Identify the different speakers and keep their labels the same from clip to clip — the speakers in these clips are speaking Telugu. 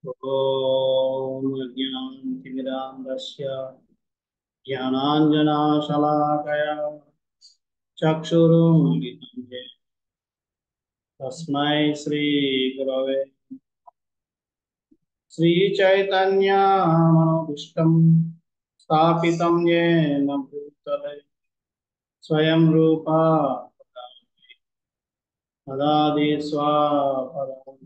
Speaker 1: ॐ ज्ञानतिमिरान्धस्य ज्ञानाञ्जनाशलाकया चक्षुरुन्मिलितं येन तस्मै श्रीगुरवे श्रीचैतन्यामनोभीष्टं स्थापितं येन भूतले स्वयं रूपा ददाति स्वापदम्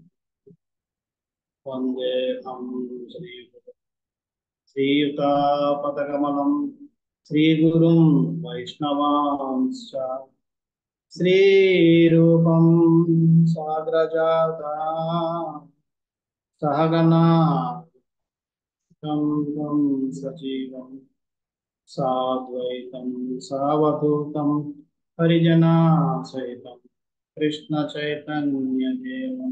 Speaker 1: वन्देऽहं श्रीगुरु श्रीयुतापदकमलं श्रीगुरुं वैष्णवांश्च श्रीरूपं साग्रजाता सहगना तं तं सजीवं साद्वैतं सावधूतं हरिजनासहितं कृष्णचैतन्यदेवं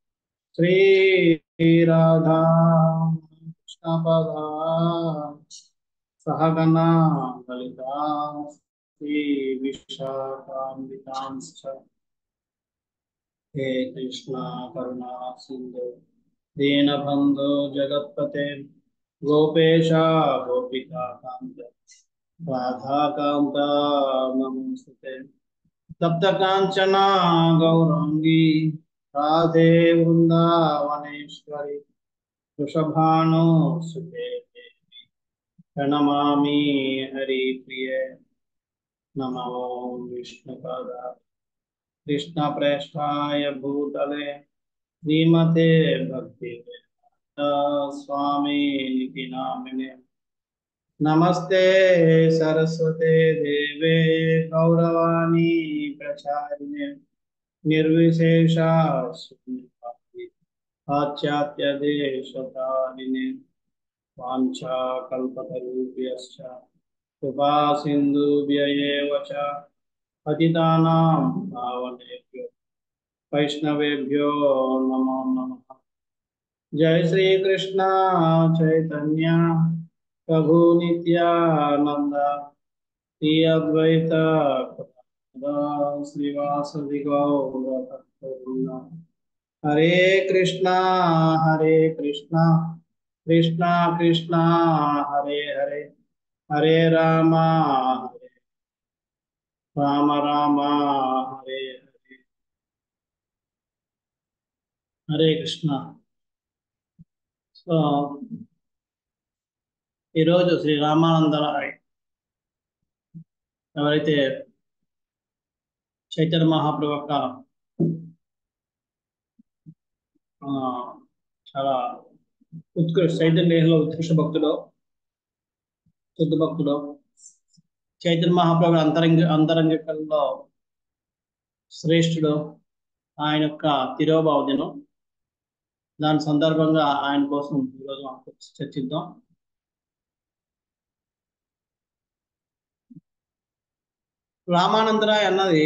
Speaker 1: श्रीराधा कृष्णपदा सहगना ललिता श्रीविशाखान्वितांश्च हे कृष्णा करुणा सिन्धु दीनबन्धो जगत्पते गोपेशा गोपिका कान्त राधाकान्त नमोऽस्तुते सप्तकाञ्चना गौराङ्गी राधे वृन्दावनेश्वरि वृषभानो सुते देवी प्रणमामि हरिप्रिये नमो विष्णुपदा कृष्णप्रेष्ठाय भूतले श्रीमते भक्ति स्वामी निति नामिने नमस्ते सरस्वते देवे गौरवाणी प्रचारिणे निर्विशेषा शून्यवादी पाश्चात्यदेशकारिणे वाञ्छाकल्पतरुभ्यश्च कृपा सिन्धुभ्य एव च पतितानां पावनेभ्यो वैष्णवेभ्यो नमो नमः जय श्री कृष्ण चैतन्य प्रभु नित्यानंद श्री अद्वैत श्रीवासदि गौर हरे कृष्णा हरे कृष्णा कृष्णा कृष्णा हरे हरे हरे राम हरे రామ రామ హరే హరే హరే కృష్ణ సో ఈరోజు శ్రీ రామానందరాయ్ ఎవరైతే చైతన్య మహాప్రభు యొక్క చాలా ఉత్కృష్ట చైతన్యంలో ఉత్కృష్ట భక్తుడు శుద్ధ భక్తుడు చైతన్య మహాప్రభు అంతరంగ అంతరంగికల్లో శ్రేష్ఠుడు ఆయన యొక్క తిరోభావ దినం దాని సందర్భంగా ఆయన కోసం ఈరోజు చర్చిద్దాం రామానందరాయ్ అన్నది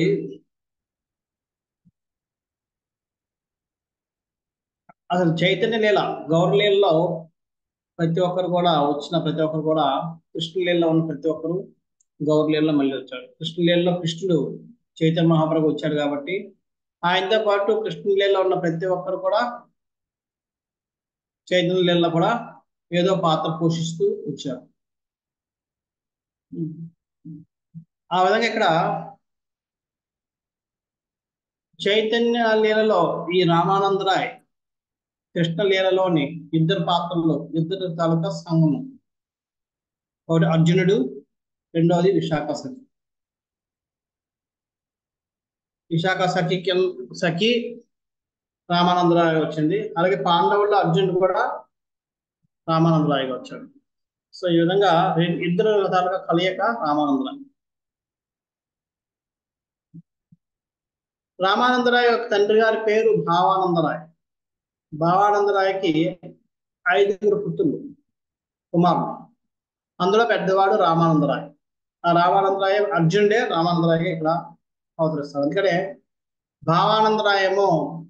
Speaker 1: అసలు చైతన్య లీల గౌరలీలలో ప్రతి ఒక్కరు కూడా వచ్చిన ప్రతి ఒక్కరు కూడా కృష్ణలీలలో ఉన్న ప్రతి ఒక్కరు గౌరలీలలో మళ్ళీ వచ్చాడు కృష్ణలీలలో కృష్ణుడు చైతన్య మహాప్రభు వచ్చాడు కాబట్టి ఆయనతో పాటు కృష్ణలీలలో ఉన్న ప్రతి ఒక్కరు కూడా చైతన్య లీలలో కూడా ఏదో పాత్ర పోషిస్తూ వచ్చారు ఆ విధంగా ఇక్కడ చైతన్య లీలలో ఈ రామానందరాయ్ కృష్ణ లీలలోని ఇద్దరు పాత్రలు ఇద్దరు తాలూకా సంగమం ఒకటి అర్జునుడు రెండవది విశాఖ సఖి విశాఖ సఖి సఖి రామానందరాయ్ వచ్చింది అలాగే పాండవుల్లో అర్జునుడు కూడా రామానందరాయగా వచ్చాడు సో ఈ విధంగా ఇద్దరు తాలూకా కలయిక రామానందరాయ్ రామానందరాయ్ యొక్క తండ్రి గారి పేరు భావానందరాయ్ భావానందరాయకి ఐదుగురు పుత్రులు కుమారుడు అందులో పెద్దవాడు రామానందరాయ్ ఆ రామానందరాయ అర్జునుడే రామానందరాయ్ ఇక్కడ అవతరిస్తాడు అందుకనే భావానందరాయేమో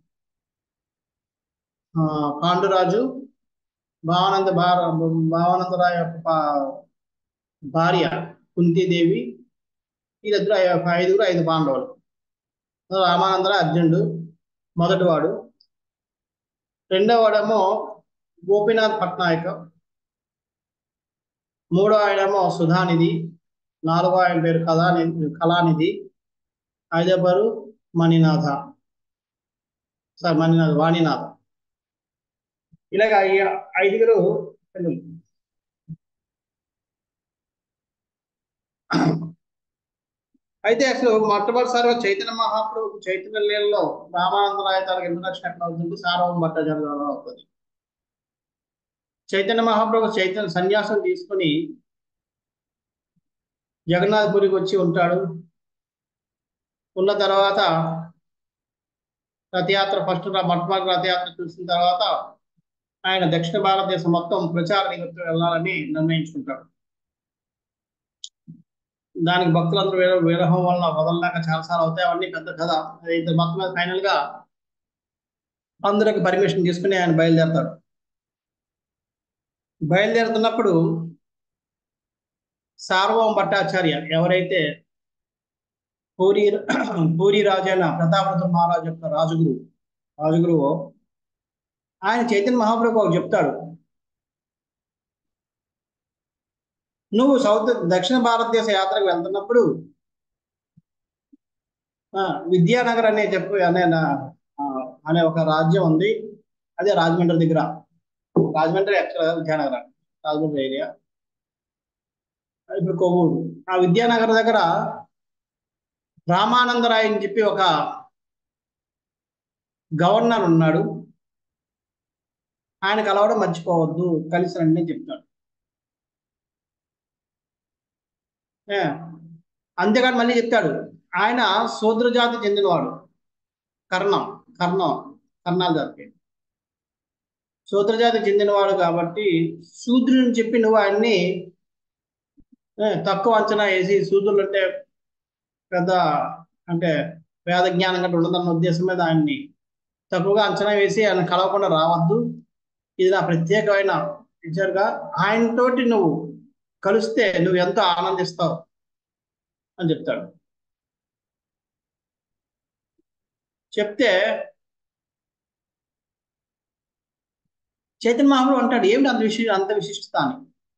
Speaker 1: పాండురాజు భావానంద భావానందరాయ యొక్క భార్య కుంతీదేవి వీళ్ళిద్దరు ఐదుగురు ఐదు పాండవులు రామానందరాయ్ అర్జునుడు మొదటివాడు రెండో వాడేమో గోపీనాథ్ పట్నాయక్ మూడో ఆయనేమో సుధానిధి నాలుగో ఆయన పేరు కళానిధి కళానిధి ఐదో పేరు మణినాథ సార్ మణినాథ వాణినాథ ఇలాగ ఈ ఐదుగురు పిల్లలు అయితే అసలు మొట్టమొదటిసారిగా చైతన్య మహాప్రభు చైతన్య లీలలో రామానంద రాయతాలకు ఇంట్రడక్షన్ ఎక్కడ అవుతుంది సార్వం భట్టాచార్య ద్వారా అవుతుంది చైతన్య మహాప్రభు చైతన్య సన్యాసం తీసుకుని జగన్నాథపురికి వచ్చి ఉంటాడు ఉన్న తర్వాత రథయాత్ర ఫస్ట్ మొట్టమొదటి రథయాత్ర చూసిన తర్వాత ఆయన దక్షిణ భారతదేశం మొత్తం ప్రచార నిమిత్తం వెళ్ళాలని నిర్ణయించుకుంటాడు దానికి భక్తులందరూ విర విరహం వల్ల వదలలేక చాలాసార్లు అవుతాయి అవన్నీ పెద్ద కథ ఇది మొత్తం మీద ఫైనల్ గా అందరికి పర్మిషన్ తీసుకుని ఆయన బయలుదేరతాడు బయలుదేరుతున్నప్పుడు సార్వభౌమ భట్టాచార్య ఎవరైతే పూరి పూరి రాజైన ప్రతాపరుద్ర మహారాజు యొక్క రాజుగురు రాజుగురువు ఆయన చైతన్య మహాప్రభు ఒకటి చెప్తాడు నువ్వు సౌత్ దక్షిణ భారతదేశ యాత్రకు వెళ్తున్నప్పుడు ఆ, విద్యానగర్ అనే చెప్పు అనే నా- ఆ, అనే ఒక రాజ్యం ఉంది అదే రాజమండ్రి దగ్గర రాజమండ్రి యాక్చువల్ విద్యానగర్ రాజమండ్రి ఏరియా ఇప్పుడు కొవ్వూరు ఆ విద్యానగర్ దగ్గర రామానందరాయ్ అని చెప్పి ఒక గవర్నర్ ఉన్నాడు ఆయన కలవడం మర్చిపోవద్దు కలిసి రండి అని చెప్తాడు ఏ, అంతేకాదు మళ్ళీ చెప్తాడు ఆయన శూద్ర జాతి చెందినవాడు కర్ణం కర్ణం కర్ణాల జాతికి శూద్ర జాతి చెందినవాడు కాబట్టి శూద్రుని చెప్పి నువ్వు ఆయన్ని ఏ, తక్కువ అంచనా వేసి శూద్రులు అంటే పెద్ద అంటే వేద జ్ఞానం కంటే ఉండదన్న ఉద్దేశం మీద ఆయన్ని తక్కువగా అంచనా వేసి ఆయన కలవకుండా రావద్దు ఇది నా ప్రత్యేకమైన టీచర్గా ఆయనతోటి నువ్వు కలిస్తే నువ్వు ఎంతో ఆనందిస్తావు అని చెప్తాడు చెప్తే చైతన్య మహాప్రభు అంటాడు ఏమిటి అంత విశి అంత విశిష్టత అని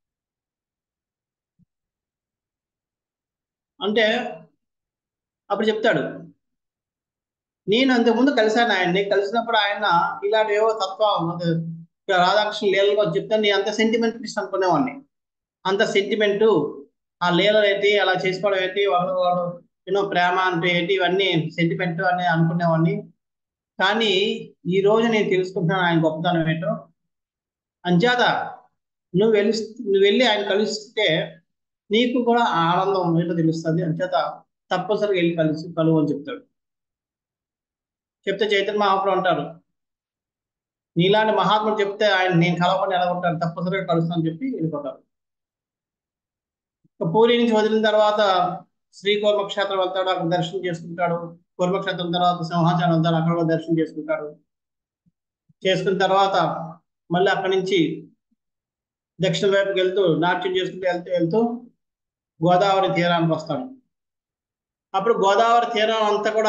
Speaker 1: అంటే అప్పుడు చెప్తాడు నేను అంతకుముందు కలిశాను ఆయన్ని కలిసినప్పుడు ఆయన ఇలాంటి ఏవో తత్వం అదే రాధాకృష్ణ లీలలో చెప్తే నేను అంత సెంటిమెంట్ ఇష్టం అనుకునేవాడిని అంత సెంటిమెంట్ ఆ లీలలు ఏంటి అలా చేసుకోవడం ఏంటి వాడు వాడు యూనో ప్రేమ అంటే ఏంటి ఇవన్నీ సెంటిమెంట్ అని అనుకునేవాడిని కానీ ఈ రోజు నేను తెలుసుకుంటున్నాను ఆయన గొప్పతనం ఏంటో అంచేత నువ్వు వెళ్ళి నువ్వు వెళ్ళి ఆయన కలిస్తే నీకు కూడా ఆ ఆనందం ఏంటో తెలుస్తుంది అంచేత తప్పనిసరిగా వెళ్ళి కలిసి కలువు అని చెప్తాడు చెప్తే చైతన్య మహాప్రభు అంటారు నీలాంటి మహాత్ముడు చెప్తే ఆయన నేను కలవకుండా ఎలా ఉంటాను తప్పనిసరిగా కలుస్తానని చెప్పి వెళ్ళిపోతారు ఇక పూరి నుంచి వదిలిన తర్వాత శ్రీ క్షేత్రం వెళ్తాడు అక్కడ దర్శనం చేసుకుంటాడు క్షేత్రం తర్వాత సింహాచలం వెళ్తాడు అక్కడ కూడా దర్శనం చేసుకుంటాడు చేసుకున్న తర్వాత మళ్ళీ అక్కడి నుంచి దక్షిణ వైపుకి వెళ్తూ నాట్యం చేసుకుంటూ వెళ్తూ వెళ్తూ గోదావరి తీరానికి వస్తాడు అప్పుడు గోదావరి తీరం అంతా కూడా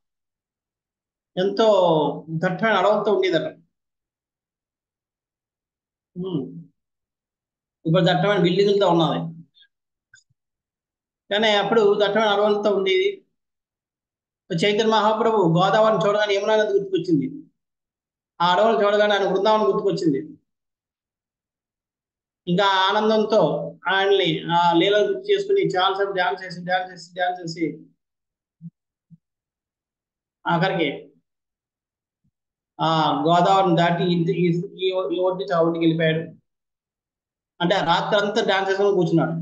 Speaker 1: ఎంతో దట్టమైన అడవులతో ఉండేదట ఉమ్. ఇప్పుడు దట్టమైన బిల్డింగులతో ఉన్నది కానీ అప్పుడు దట్టమైన అడవులతో ఉండేది చైతన్య మహాప్రభు గోదావరిని చూడగానే యమునా నది గుర్తుకొచ్చింది ఆ అడవులు చూడగానే ఆయన బృందావనం గుర్తుకొచ్చింది ఇంకా ఆ ఆనందంతో ఆయన్ని ఆ లీలలు గుర్తు చేసుకుని చాలాసేపు డ్యాన్స్ చేసి డ్యాన్స్ చేసి డ్యాన్స్ చేసి ఆఖరికి ఆ గోదావరిని దాటి ఇంటి ఈ ఈ ఈ ఒడ్డు నుంచి ఆ ఒడ్డుకి వెళ్ళిపోయాడు అంటే ఆ రాత్రి అంతా డాన్స్ చేసుకుని కూర్చున్నాడు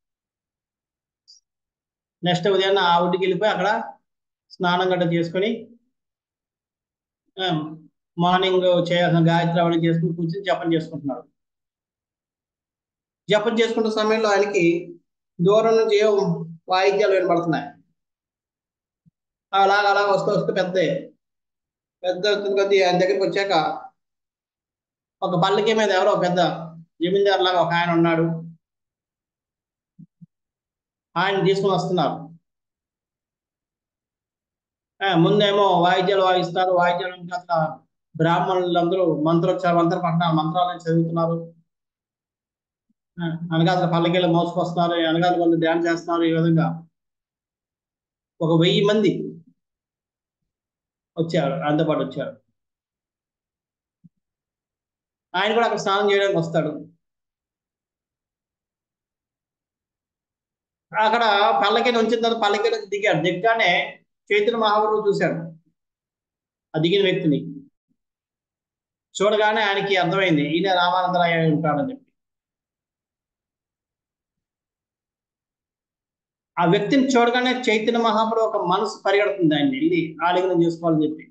Speaker 1: నెక్స్ట్ ఉదయాన్న ఆ ఒడ్డుకి వెళ్ళిపోయి అక్కడ స్నానం గట్ట చేసుకొని మార్నింగ్ చేయాల్సిన గాయత్రి అవన్నీ చేసుకుని కూర్చొని జపం చేసుకుంటున్నాడు జపం చేసుకుంటున్న సమయంలో ఆయనకి దూరం నుంచి ఏం వాయిద్యాలు వినబడుతున్నాయి అలాగ అలాగ వస్తూ వస్తూ పెద్ద పెద్ద వస్తుంది కొద్ది ఆయన దగ్గరికి వచ్చాక ఒక పల్లకి మీద ఎవరో పెద్ద జమీందార్ లాగా ఒక ఆయన ఉన్నాడు ఆయన తీసుకుని వస్తున్నారు ఆ, ముందేమో వాయిద్యాలు వాయిస్తారు వాయిద్యాలు ఇంకా అట్లా బ్రాహ్మణులందరూ మంత్రోచ్చార మంత్ర పఠన మంత్రాలను చదువుతున్నారు ఆ, అనగాదుల పల్లకీలు మోసుకొస్తున్నారు అనగాది వాళ్ళు ధ్యానం చేస్తున్నారు ఈ విధంగా ఒక వెయ్యి మంది వచ్చారు ఆయనతో పాటు వచ్చారు ఆయన కూడా అక్కడ స్నానం చేయడానికి వస్తాడు అక్కడ పల్లకి వచ్చిన తర్వాత పల్లకి నుంచి దిగాడు దిగ్గానే చైతన్య మహాప్రభు చూశాడు ఆ దిగిన వ్యక్తిని చూడగానే ఆయనకి అర్థమైంది ఈయన రామానందరాయ అయి ఉంటాడని చెప్పి ఆ వ్యక్తిని చూడగానే చైతన్య మహాప్రభు ఒక మనసు పరిగెడుతుంది ఆయన్ని వెళ్ళి ఆలింగనం చేసుకోవాలని చెప్పి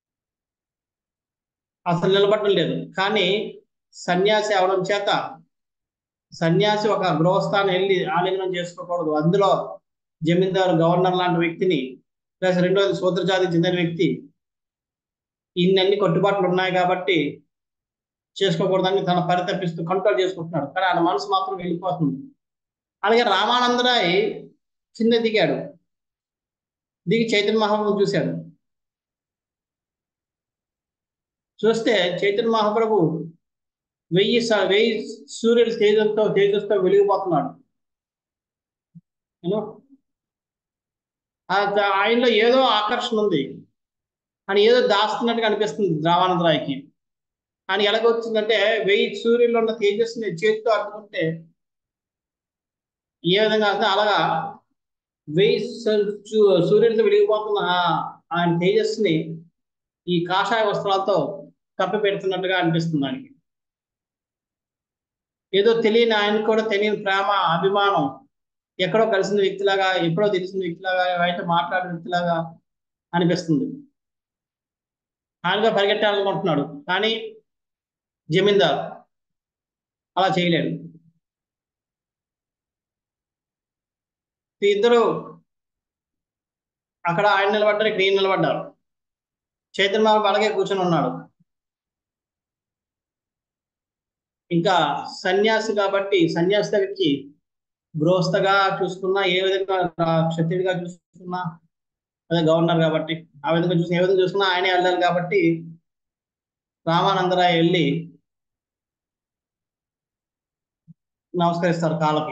Speaker 1: అసలు నిలబడడం లేదు కానీ సన్యాసి అవడం చేత సన్యాసి ఒక గృహస్థానం వెళ్ళి ఆలింగనం చేసుకోకూడదు అందులో జమీందారు గవర్నర్ లాంటి వ్యక్తిని ప్లస్ రెండోది సూత్ర జాతికి చెందిన వ్యక్తి ఇన్ని కట్టుబాట్లు ఉన్నాయి కాబట్టి చేసుకోకూడదని తన పరితపిస్తూ కంట్రోల్ చేసుకుంటున్నాడు కానీ ఆయన మనసు మాత్రం వెళ్ళిపోతుంది అలాగే రామానందరాయ్ చిన్న దిగాడు దిగి చైతన్య మహాప్రభు చూశాడు చూస్తే చైతన్య మహాప్రభు వెయ్యి స- వెయ్యి సూర్యుడు తేజంతో తేజస్తో వెలిగిపోతున్నాడు యూనో ఆ- ఆయనలో ఏదో ఆకర్షణ ఉంది అని ఏదో దాస్తున్నట్టుగా అనిపిస్తుంది రామానందరాయకి అని ఎలాగొచ్చిందంటే వెయ్యి సూర్యుల్లో ఉన్న తేజస్సుని చేతితో అడ్డుకుంటే ఏ విధంగా అంటే అలాగా వెయ్యి సూ- సూ- సూర్యుడితో వెలిగిపోతున్న ఆ- ఆయన తేజస్సుని ఈ కాషాయ వస్త్రాలతో కప్పి పెడుతున్నట్టుగా అనిపిస్తుంది ఆయనకి ఏదో తెలియని ఆయనకు కూడా తెలియని ప్రేమ అభిమానం ఎక్కడో కలిసిన వ్యక్తిలాగా ఎప్పుడో తెలిసిన వ్యక్తిలాగా బయట మాట్లాడిన వ్యక్తిలాగా అనిపిస్తుంది ఆయనగా పరిగెట్టాలనుకుంటున్నాడు కానీ జమీందార్ అలా చేయలేడు ఈ ఇద్దరు అక్కడ ఆయన నిలబడ్డారు ఇక్కడ ఈయన నిలబడ్డారు చైతన్య బాబు అలాగే కూర్చొని ఉన్నాడు ఇంకా సన్యాసి కాబట్టి సన్యాసి దగ్గరికి గృహస్థగా చూసుకున్నా ఏ విధంగా రా- క్షత్రియుడిగా చూసుకున్నా అదే గవర్నర్ కాబట్టి ఆ విధంగా చూసి ఏ విధంగా చూసుకున్నా ఆయనే వెళ్ళాలి కాబట్టి రామానందరాయ వెళ్ళి నమస్కరిస్తారు కాళ్ళకి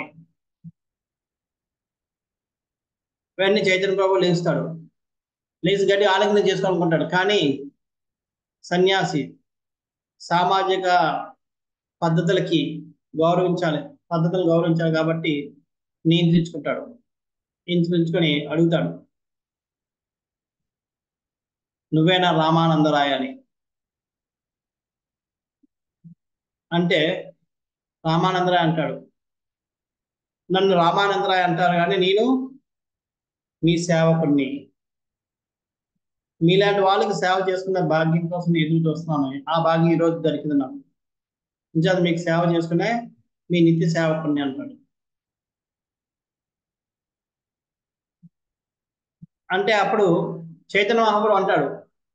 Speaker 1: వెంటనే చైతన్య ప్రభు లేస్తాడు లేచి గడ్డి ఆలింగనం చేసుకోవాలనుకుంటాడు కానీ సన్యాసి సామాజిక పద్ధతులకి గౌరవించాలి పద్ధతులు గౌరవించాలి కాబట్టి నియంత్రించుకుంటాడు నియంత్రించుకొని అడుగుతాడు నువ్వేనా రామానందరాయ అని అంటే రామానందరాయ అంటాడు నన్ను రామానందరాయ అంటారు కానీ నేను మీ సేవకుడిని మీలాంటి వాళ్ళకి సేవ చేసుకునే భాగ్యం కోసం నేను ఎదురు చూస్తున్నాను ఆ భాగ్యం ఈ రోజు దొరికింది నాకు నిజాలు మీకు సేవ చేసుకునే మీ నిత్య సేవకుడిని అంటాడు అంటే అప్పుడు చైతన్య మహాప్రభు అంటాడు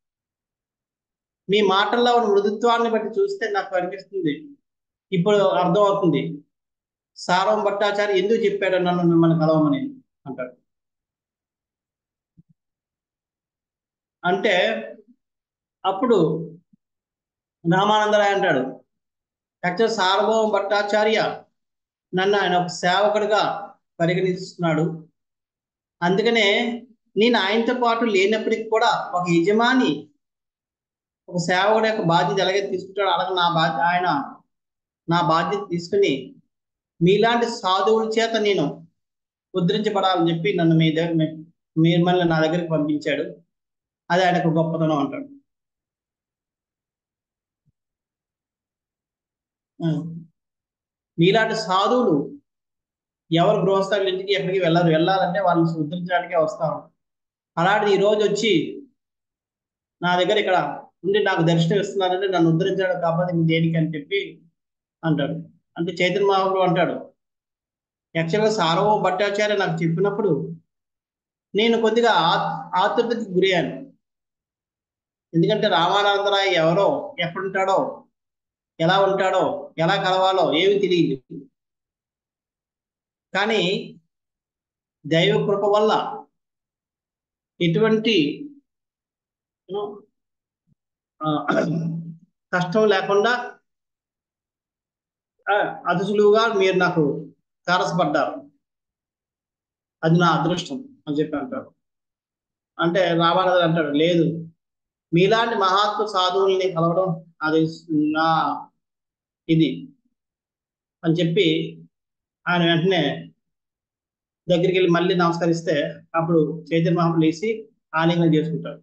Speaker 1: మీ మాటల్లో ఉన్న మృదుత్వాన్ని బట్టి చూస్తే నాకు అనిపిస్తుంది ఇప్పుడు అర్థం అవుతుంది సారం భట్టాచారి ఎందుకు చెప్పాడు నన్ను మిమ్మల్ని కలవమని అంటాడు అంటే అప్పుడు రామానందరాయ అంటాడు యాక్చువల్ సార్వభౌమ భట్టాచార్య నన్ను ఆయన ఒక సేవకుడిగా పరిగణిస్తున్నాడు అందుకనే నేను ఆయనతో పాటు లేనప్పటికి కూడా ఒక యజమాని ఒక సేవకుడి యొక్క బాధ్యత ఎలాగైతే తీసుకుంటాడో అలాగే నా బాధ్యత ఆయన నా బాధ్యత తీసుకుని మీలాంటి సాధువుల చేత నేను ఉద్ధరించబడాలని చెప్పి నన్ను మీ దగ్గర మిమ్మల్ని నా దగ్గరికి పంపించాడు అది ఆయనకు గొప్పతనం అంటాడు ఉం. మీలాంటి సాధువులు ఎవరు గృహస్థాల ఇంటికి ఎక్కడికి వెళ్ళరు వెళ్ళాలంటే వాళ్ళని ఉద్ధరించడానికే వస్తారు అలాంటిది ఈ రోజు వచ్చి నా దగ్గర ఇక్కడ ఉండి నాకు దర్శనం ఇస్తున్నారంటే నన్ను ఉద్ధరించాడు కాబట్టి ఇంక దేనికి అని చెప్పి అంటాడు అంటే చైతన్య మహాప్రభు అంటాడు యాక్చువల్గా సార్వభౌమ భట్టాచార్య నాకు చెప్పినప్పుడు నేను కొద్దిగా ఆ- ఆతృతకి గురయ్యాను ఎందుకంటే రామానందరాయ ఎవరో ఎక్కడుంటాడో ఎలా ఉంటాడో ఎలా కలవాలో ఏమి తెలియదు కానీ దైవ కృప వల్ల ఎటువంటి you know, ఆ, కష్టం లేకుండా ఆ, అతి సులువుగా మీరు నాకు తారసపడ్డారు అది నా అదృష్టం అని చెప్పి అంటాడు అంటే రామానంద అంటాడు లేదు మీలాంటి మహాత్మ సాధువుల్ని కలవడం అది నా ఇది అని చెప్పి ఆయన వెంటనే దగ్గరికి వెళ్ళి మళ్ళీ నమస్కరిస్తే అప్పుడు చైతన్య మహాప్రభు లేచి ఆలింగనం చేసుకుంటాడు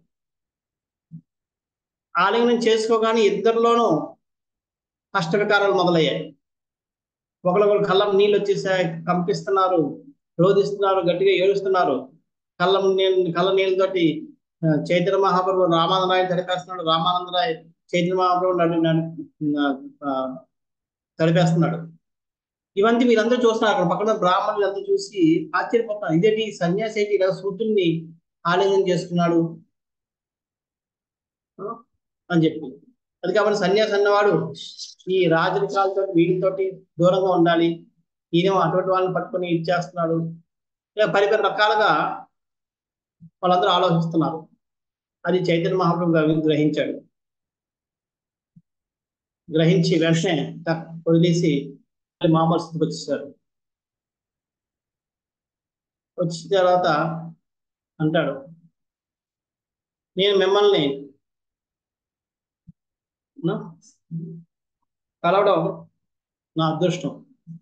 Speaker 1: ఆలింగనం చేసుకోగానే ఇద్దరిలోనూ కష్టవికారాలు మొదలయ్యాయి ఒకరికొకరు కళ్ళం నీళ్ళు వచ్చేసాయి కంపిస్తున్నారు రోధిస్తున్నారు గట్టిగా ఏడుస్తున్నారు కళ్ళం నీళ్ళు కళ్ళ నీళ్ళతోటి ఆ, చైతన్య మహాప్రభు రామానందరాయ్ తడిపేస్తున్నాడు రామానందరాయ్ చైతన్య మహాప్రభు నడు నడు- ఆ, తడిపేస్తున్నాడు ఇవన్నీ వీళ్ళందరూ చూస్తున్నారు అక్కడ పక్కన బ్రాహ్మణులు అంతా చూసి ఆశ్చర్యపోతున్నారు ఇదేంటి ఈ సన్యాసి ఏంటి ఇలా సూర్యుడిని ఆలింగనం చేసుకున్నాడు ఆ? అని చెప్పి అది కాబట్టి సన్యాసి అన్నవాడు ఈ రాజరికాలతో వీటితోటి దూరంగా ఉండాలి ఈయన అటువంటి వాళ్ళని పట్టుకొని ఇచ్చేస్తున్నాడు ఇలా పరిపరి రకాలుగా వాళ్ళందరూ ఆలోచిస్తున్నారు అది చైతన్య మహాప్రభు గ్రహి- గ్రహించాడు గ్రహించి వెంటనే టక్ వదిలేసి మళ్ళీ మామూలు స్థితికి వచ్చేసారు వచ్చిన తర్వాత అంటాడు నేను మిమ్మల్ని నా? కలవడం నా అదృష్టం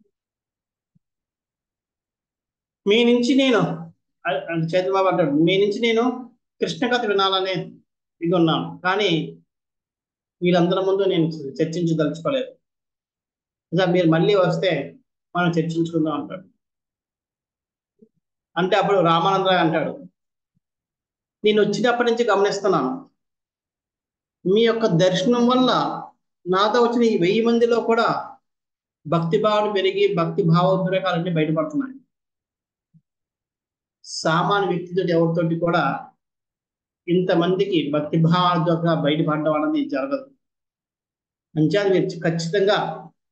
Speaker 1: మీ నుంచి నేను అ- అంటే చైతన్యబాబు అంటాడు మీ నుంచి నేను కృష్ణ కథ వినాలనే ఇది ఉన్నాను కానీ వీళ్ళందరి ముందు నేను చర్చించదలుచుకోలేదు ఇంకా మీరు మళ్ళీ వస్తే మనం చర్చించుకుందాం అంటాడు అంటే అప్పుడు రామానందరాయ్ అంటాడు నేను వచ్చినప్పటి నుంచి గమనిస్తున్నాను మీ యొక్క దర్శనం వల్ల నాతో వచ్చిన ఈ వెయ్యి మందిలో కూడా భక్తి భావన పెరిగి భక్తి భావోద్రేకాలన్నీ బయటపడుతున్నాయి సామాన్య వ్యక్తితో ఎవరితోటి కూడా ఇంతమందికి భక్తి భావాలతో బయటపడడం అనేది జరగదు అంచేది మీరు ఖచ్చితంగా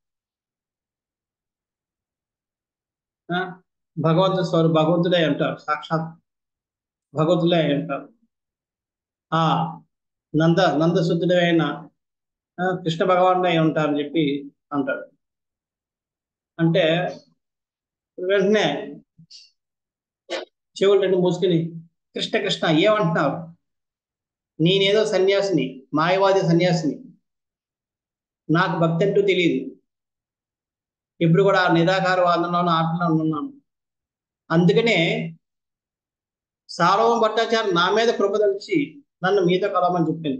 Speaker 1: ఆ, భగవంతు స్వరు భగవంతుడే అంటారు సాక్షాత్ భగవంతుడే అంటారు ఆ నంద నందశుద్ధుడే అయిన ఆ, కృష్ణ భగవానుడే ఉంటారని చెప్పి అంటాడు అంటే వెంటనే చెవులు రెండు మూసుకుని కృష్ణ కృష్ణ ఏమంటున్నావు నేనేదో సన్యాసిని మాయవాది సన్యాసిని నాకు భక్తి అంటూ తెలియదు ఇప్పుడు కూడా ఆ నిరాకార వాదనలోనూ ఆటలో ఉన్నాను అందుకనే సార్వభౌమ భట్టాచార్య నా మీద కృప తెలిసి నన్ను మీతో కలవమని చెప్పింది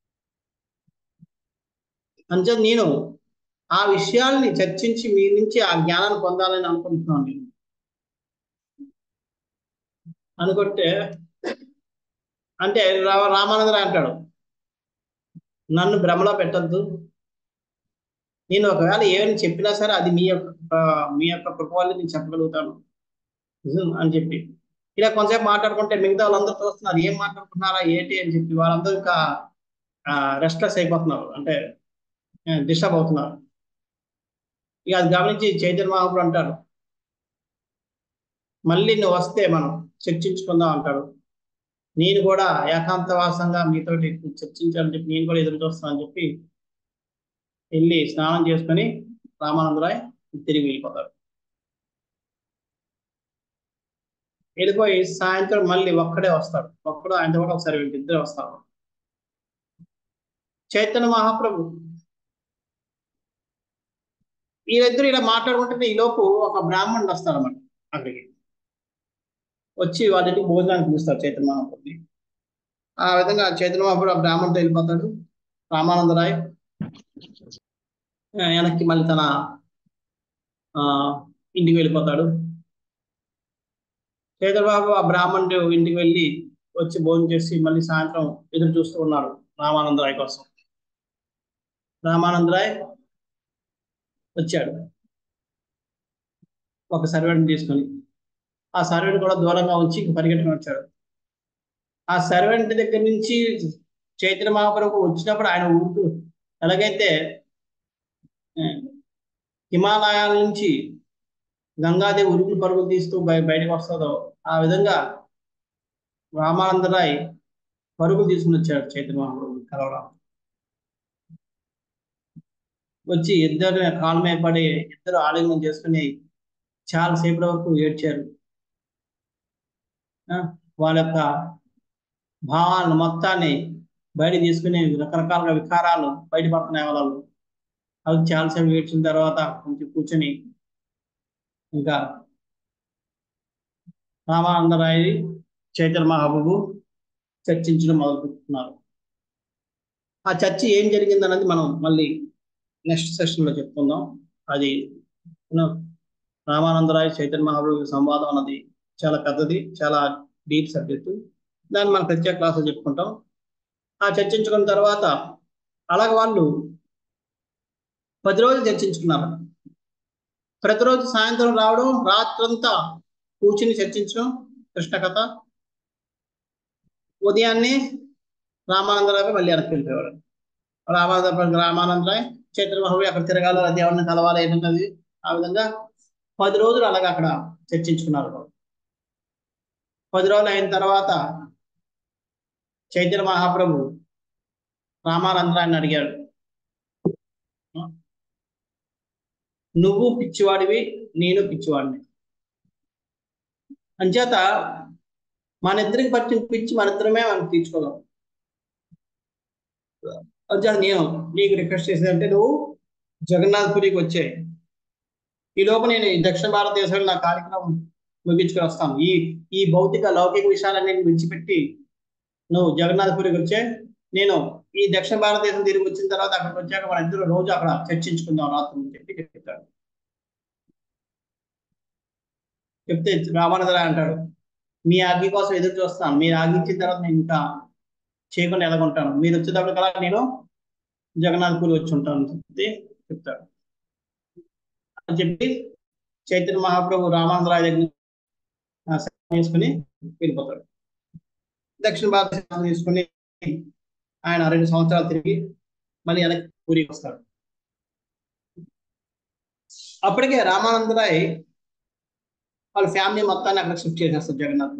Speaker 1: అంతే నేను ఆ విషయాల్ని చర్చించి మీ నుంచి ఆ జ్ఞానాన్ని పొందాలని అనుకుంటున్నాను నేను అనుకుంటే అంటే రా- రామానందరావు అంటాడు నన్ను భ్రమలో పెట్టద్దు నేను ఒకవేళ ఏమైనా చెప్పినా సరే అది మీ యొక్క ఆ, మీ యొక్క కృప వల్ల నేను చెప్పగలుగుతాను నిజం అని చెప్పి ఇలా కొంతసేపు మాట్లాడుకుంటే మిగతా వాళ్ళందరూ చూస్తున్నారు ఏం మాట్లాడుకుంటున్నారా ఏంటి అని చెప్పి వాళ్ళందరూ ఇంకా రెస్ట్లెస్ అయిపోతున్నారు అంటే డిస్టర్బ్ అవుతున్నారు ఇక అది గమనించి చైతన్య మహాపురు అంటారు మళ్ళీ నువ్వు వస్తే మనం చర్చించుకుందాం అంటాడు నేను కూడా ఏకాంతవాసంగా మీతోటి చర్చించాలని చెప్పి నేను కూడా ఎదురు చూస్తానని చెప్పి వెళ్ళి స్నానం చేసుకొని రామానందరాయ్ తిరిగి వెళ్ళిపోతారు వెళ్ళిపోయి సాయంత్రం మళ్ళీ ఒక్కడే వస్తాడు ఒక్కడు ఆయనతో కూడా ఒకసారి వీళ్ళు ఇద్దరు వస్తారు చైతన్య మహాప్రభు వీళ్ళిద్దరు ఇలా మాట్లాడుకుంటే ఈ లోపు ఒక బ్రాహ్మణుడు వస్తాడు అన్నమాట అక్కడికి వచ్చి వాళ్ళకి భోజనానికి పిలుస్తారు చైతన్య మహాప్రభుని ఆ విధంగా చైతన్య మహాప్రభు ఆ బ్రాహ్మణుతో వెళ్ళిపోతాడు రామానందరాయ్ ఆ, వెనక్కి మళ్ళీ తన ఆ ఇంటికి వెళ్ళిపోతాడు చైతన్యబాబు ఆ బ్రాహ్మణుడు ఇంటికి వెళ్ళి వచ్చి భోజనం చేసి మళ్ళీ సాయంత్రం ఎదురు చూస్తూ ఉన్నాడు రామానందరాయ్ కోసం రామానందరాయ్ వచ్చాడు ఒక సర్వెంట్ తీసుకొని ఆ సర్వెంట్ కూడా దూరంగా ఉంచి పరిగెట్టుకుని వచ్చాడు ఆ సర్వెంట్ దగ్గర నుంచి చైతన్య మహాప్రభు వచ్చినప్పుడు ఆయన ఊరుకు ఎలాగైతే ఆ, హిమాలయాల నుంచి గంగాదేవి ఉరుకులు పరుగులు తీస్తూ బయ బయటకు వస్తుందో ఆ విధంగా రామానందరాయ్ పరుగులు తీసుకుని వచ్చాడు చైతన్య మహాప్రభు కలవడం వచ్చి ఇద్దరు కాళ్ళ మీద పడి ఇద్దరు ఆలింగనం చేసుకుని చాలా సేపటి వరకు ఏడ్చారు ఆ, వాళ్ళ యొక్క భావాలను మొత్తాన్ని బయట తీసుకుని రకరకాల వికారాలు బయటపడుతున్నాయి వాళ్ళు అవి చాలాసేపు ఏడ్చిన తర్వాత కొంచెం కూర్చొని ఇంకా రామానందరాయి చైతన్య మహాబాబు చర్చించడం మొదలు పెడుతున్నారు ఆ చర్చ ఏం జరిగింది అన్నది మనం మళ్ళీ నెక్స్ట్ సెషన్ లో చెప్పుకుందాం అది you know, రామానందరాయ్ చైతన్య మహాప్రభు సంవాదం అన్నది చాలా పెద్దది చాలా డీప్ సబ్జెక్ట్ దాన్ని మనం ప్రత్యేక క్లాసులో చెప్పుకుంటాం ఆ చర్చించుకున్న తర్వాత అలాగే వాళ్ళు పది రోజులు చర్చించుకున్నారు ప్రతిరోజు సాయంత్రం రావడం రాత్రంతా కూర్చుని చర్చించడం కృష్ణ కథ ఉదయాన్నే రామానందరావు మళ్ళీ వెనక్కి వెళ్ళిపోయేవాడు రామానంద రామానందరాయ్ చైతన్య మహాబలి అక్కడ తిరగాలి ఆ దేవుడిని కలవాలి ఏంటన్నది ఆ విధంగా పది రోజులు అలాగా అక్కడ చర్చించుకున్నారు పది రోజులు అయిన తర్వాత చైతన్య మహాప్రభు రామానందరాన్ని అడిగాడు నువ్వు పిచ్చివాడివి నేను పిచ్చివాడిని అంచేత మన ఇద్దరికి పట్టిన పిచ్చి మన ఇద్దరమే మనం తీర్చుకోగలం అంచేత నేను నీకు రిక్వెస్ట్ చేసేదంటే నువ్వు జగన్నాథ్పురికి వచ్చే ఈ లోపు నేను ఈ దక్షిణ భారతదేశంలో నా కార్యక్రమం ముగించుకొని వస్తాను ఈ ఈ భౌతిక లౌకిక విషయాలన్నీ విడిచిపెట్టి నువ్వు జగన్నాథ్పురికి వచ్చే నేను ఈ దక్షిణ భారతదేశం తిరిగి వచ్చిన తర్వాత అక్కడికి వచ్చాక మన ఇద్దరు రోజు అక్కడ చర్చించుకుందాం రాత్రి అని చెప్పి చెప్తాడు చెప్తే రామానందరాయ్ అంటాడు మీ ఆజ్ఞ కోసం ఎదురు చూస్తాను మీరు ఆజ్ఞించిన తర్వాత నేను ఇంకా చేయకుండా ఎలాగుంటాను మీరు వచ్చేటప్పటికల్లా నేను జగన్నాథ్పూర్ వచ్చి ఉంటాను అని చెప్పి చెప్తాడు అని చెప్పి చైతన్య మహాప్రభు రామానందరాయ్ దగ్గర ఆ, సెలవు తీసుకుని వెళ్ళిపోతాడు దక్షిణ భారతదేశం తీసుకుని ఆయన రెండు సంవత్సరాలు తిరిగి మళ్ళీ వెనక్కి పూరికి వస్తాడు అప్పటికే రామానందరాయ్ వాళ్ళ ఫ్యామిలీ మొత్తాన్ని అక్కడ షిఫ్ట్ చేసేస్తారు జగన్నాథ్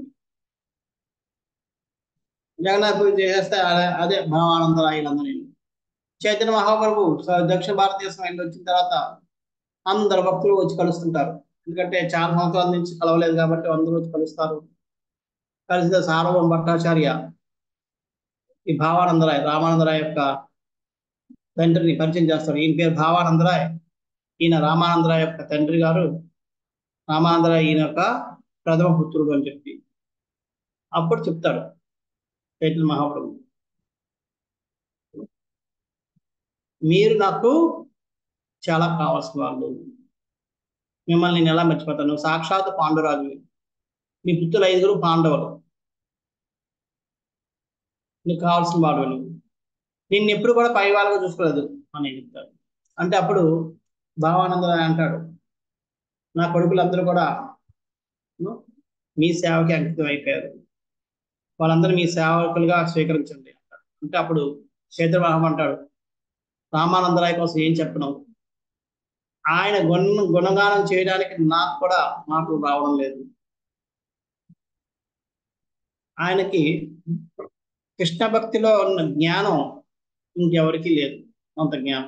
Speaker 1: జగన్నాథ్ చేసేస్తే అదే- అదే భావానందరాయులందరూ చైతన్య మహాప్రభు స- దక్షిణ భారతదేశం వెళ్ళి వచ్చిన తర్వాత అందరు భక్తులు వచ్చి కలుస్తుంటారు ఎందుకంటే చాలా సంవత్సరాల నుంచి కలవలేదు కాబట్టి అందరూ వచ్చి కలుస్తారు కలిసిన సార్వభౌమ భట్టాచార్య ఈ భావానందరాయ్ రామానందరాయ్ యొక్క తండ్రిని పరిచయం చేస్తారు ఈయన పేరు భావానందరాయ్ ఈయన రామానందరాయ్ యొక్క తండ్రి గారు రామానందరాయ్ ఈయన యొక్క ప్రథమ పుత్రుడు అని చెప్పి అప్పుడు చెప్తాడు చైతన్య మహాప్రభు మీరు నాకు చాలా కావాల్సిన వాళ్ళు మిమ్మల్ని నేను ఎలా మర్చిపోతాను నువ్వు సాక్షాత్ పాండురాజు నీ పుత్రులు ఐదుగురు పాండవులు నీకు కావాల్సిన వాడు నువ్వు నిన్ను ఎప్పుడు కూడా పై వాళ్ళగా చూసుకోలేదు అని చెప్తాడు అంటే అప్పుడు భావానంద అంటాడు నా కొడుకులందరూ కూడా ను, మీ సేవకి అంకితం అయిపోయారు వాళ్ళందరూ మీ సేవకులుగా స్వీకరించండి అంటాడు అంటే అప్పుడు క్షేత్రవాహం అంటాడు రామానందరాయ్ కోసం ఏం చెప్పను ఆయన గుణ గుణగానం చేయడానికి నాకు కూడా మాటలు రావడం లేదు ఆయనకి కృష్ణ భక్తిలో ఉన్న జ్ఞానం ఇంకెవరికి లేదు అంత జ్ఞానం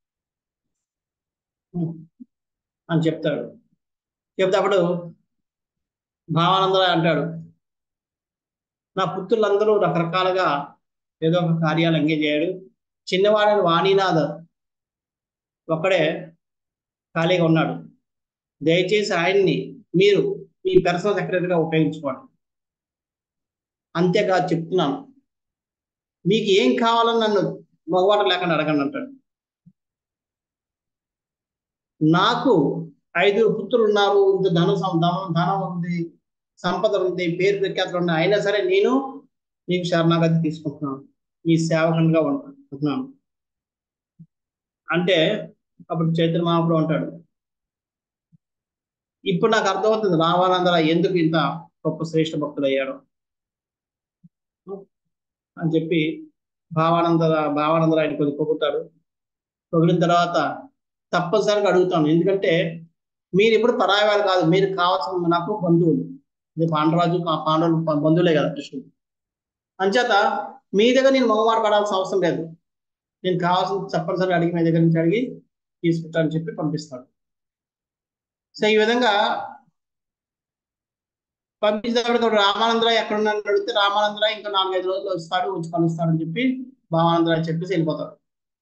Speaker 1: అని చెప్తాడు చెప్తే అప్పుడు భావానందరాయ్ అంటాడు నా పుత్రులందరూ రకరకాలుగా ఏదో ఒక కార్యాలు ఎంగేజ్ అయ్యాడు చిన్నవాడని వాణినాథ్ ఒక్కడే ఖాళీగా ఉన్నాడు దయచేసి ఆయన్ని మీరు మీ పర్సనల్ సెక్రటరీగా ఉపయోగించుకోండి అంతేకాదు చెప్తున్నాను మీకు ఏం కావాలని నన్ను మగవాట లేకుండా అడగండి అంటాడు నాకు ఐదుగురు పుత్రులు ఉన్నారు ఇంత ధన సం- ధనం ధనం ఉంది సంపద ఉంది పేరు ప్రఖ్యాతులు ఉన్నాయి అయినా సరే నేను మీకు శరణాగతి తీసుకుంటున్నాను మీ సేవకునిగా ఉంటున్నాను అంటే అప్పుడు చైతన్య మహాప్రభు అంటాడు ఇప్పుడు నాకు అర్థమవుతుంది రామానందర ఎందుకు ఇంత గొప్ప శ్రేష్ఠ భక్తుడు అయ్యాడు అని చెప్పి భావానంద భావానందర ఆయన కొద్ది పొగుతాడు పొగిడిన తర్వాత తప్పనిసరిగా అడుగుతాను ఎందుకంటే మీరు ఇప్పుడు పరాయి వారు కాదు మీరు కావాల్సిన నాకు బంధువులు ఇది పాండరాజు ఆ పాండవులు ప- బంధువులే కదా కృష్ణుడు అంచేత మీ దగ్గర నేను మగవాడు పడాల్సిన అవసరం లేదు నేను కావాల్సిన తప్పనిసరిగా అడిగి మీ దగ్గర నుంచి అడిగి తీసుకుంటానని చెప్పి పంపిస్తాడు సో ఈ విధంగా పంపించేటప్పుడు రామానందరాయ్ ఎక్కడ ఉన్నాడని అడిగితే రామానందరాయ్ ఇంకా నాలుగైదు రోజులు వస్తాడు వచ్చి కలుస్తాడని చెప్పి భావానందరాయ్ చెప్పేసి వెళ్ళిపోతాడు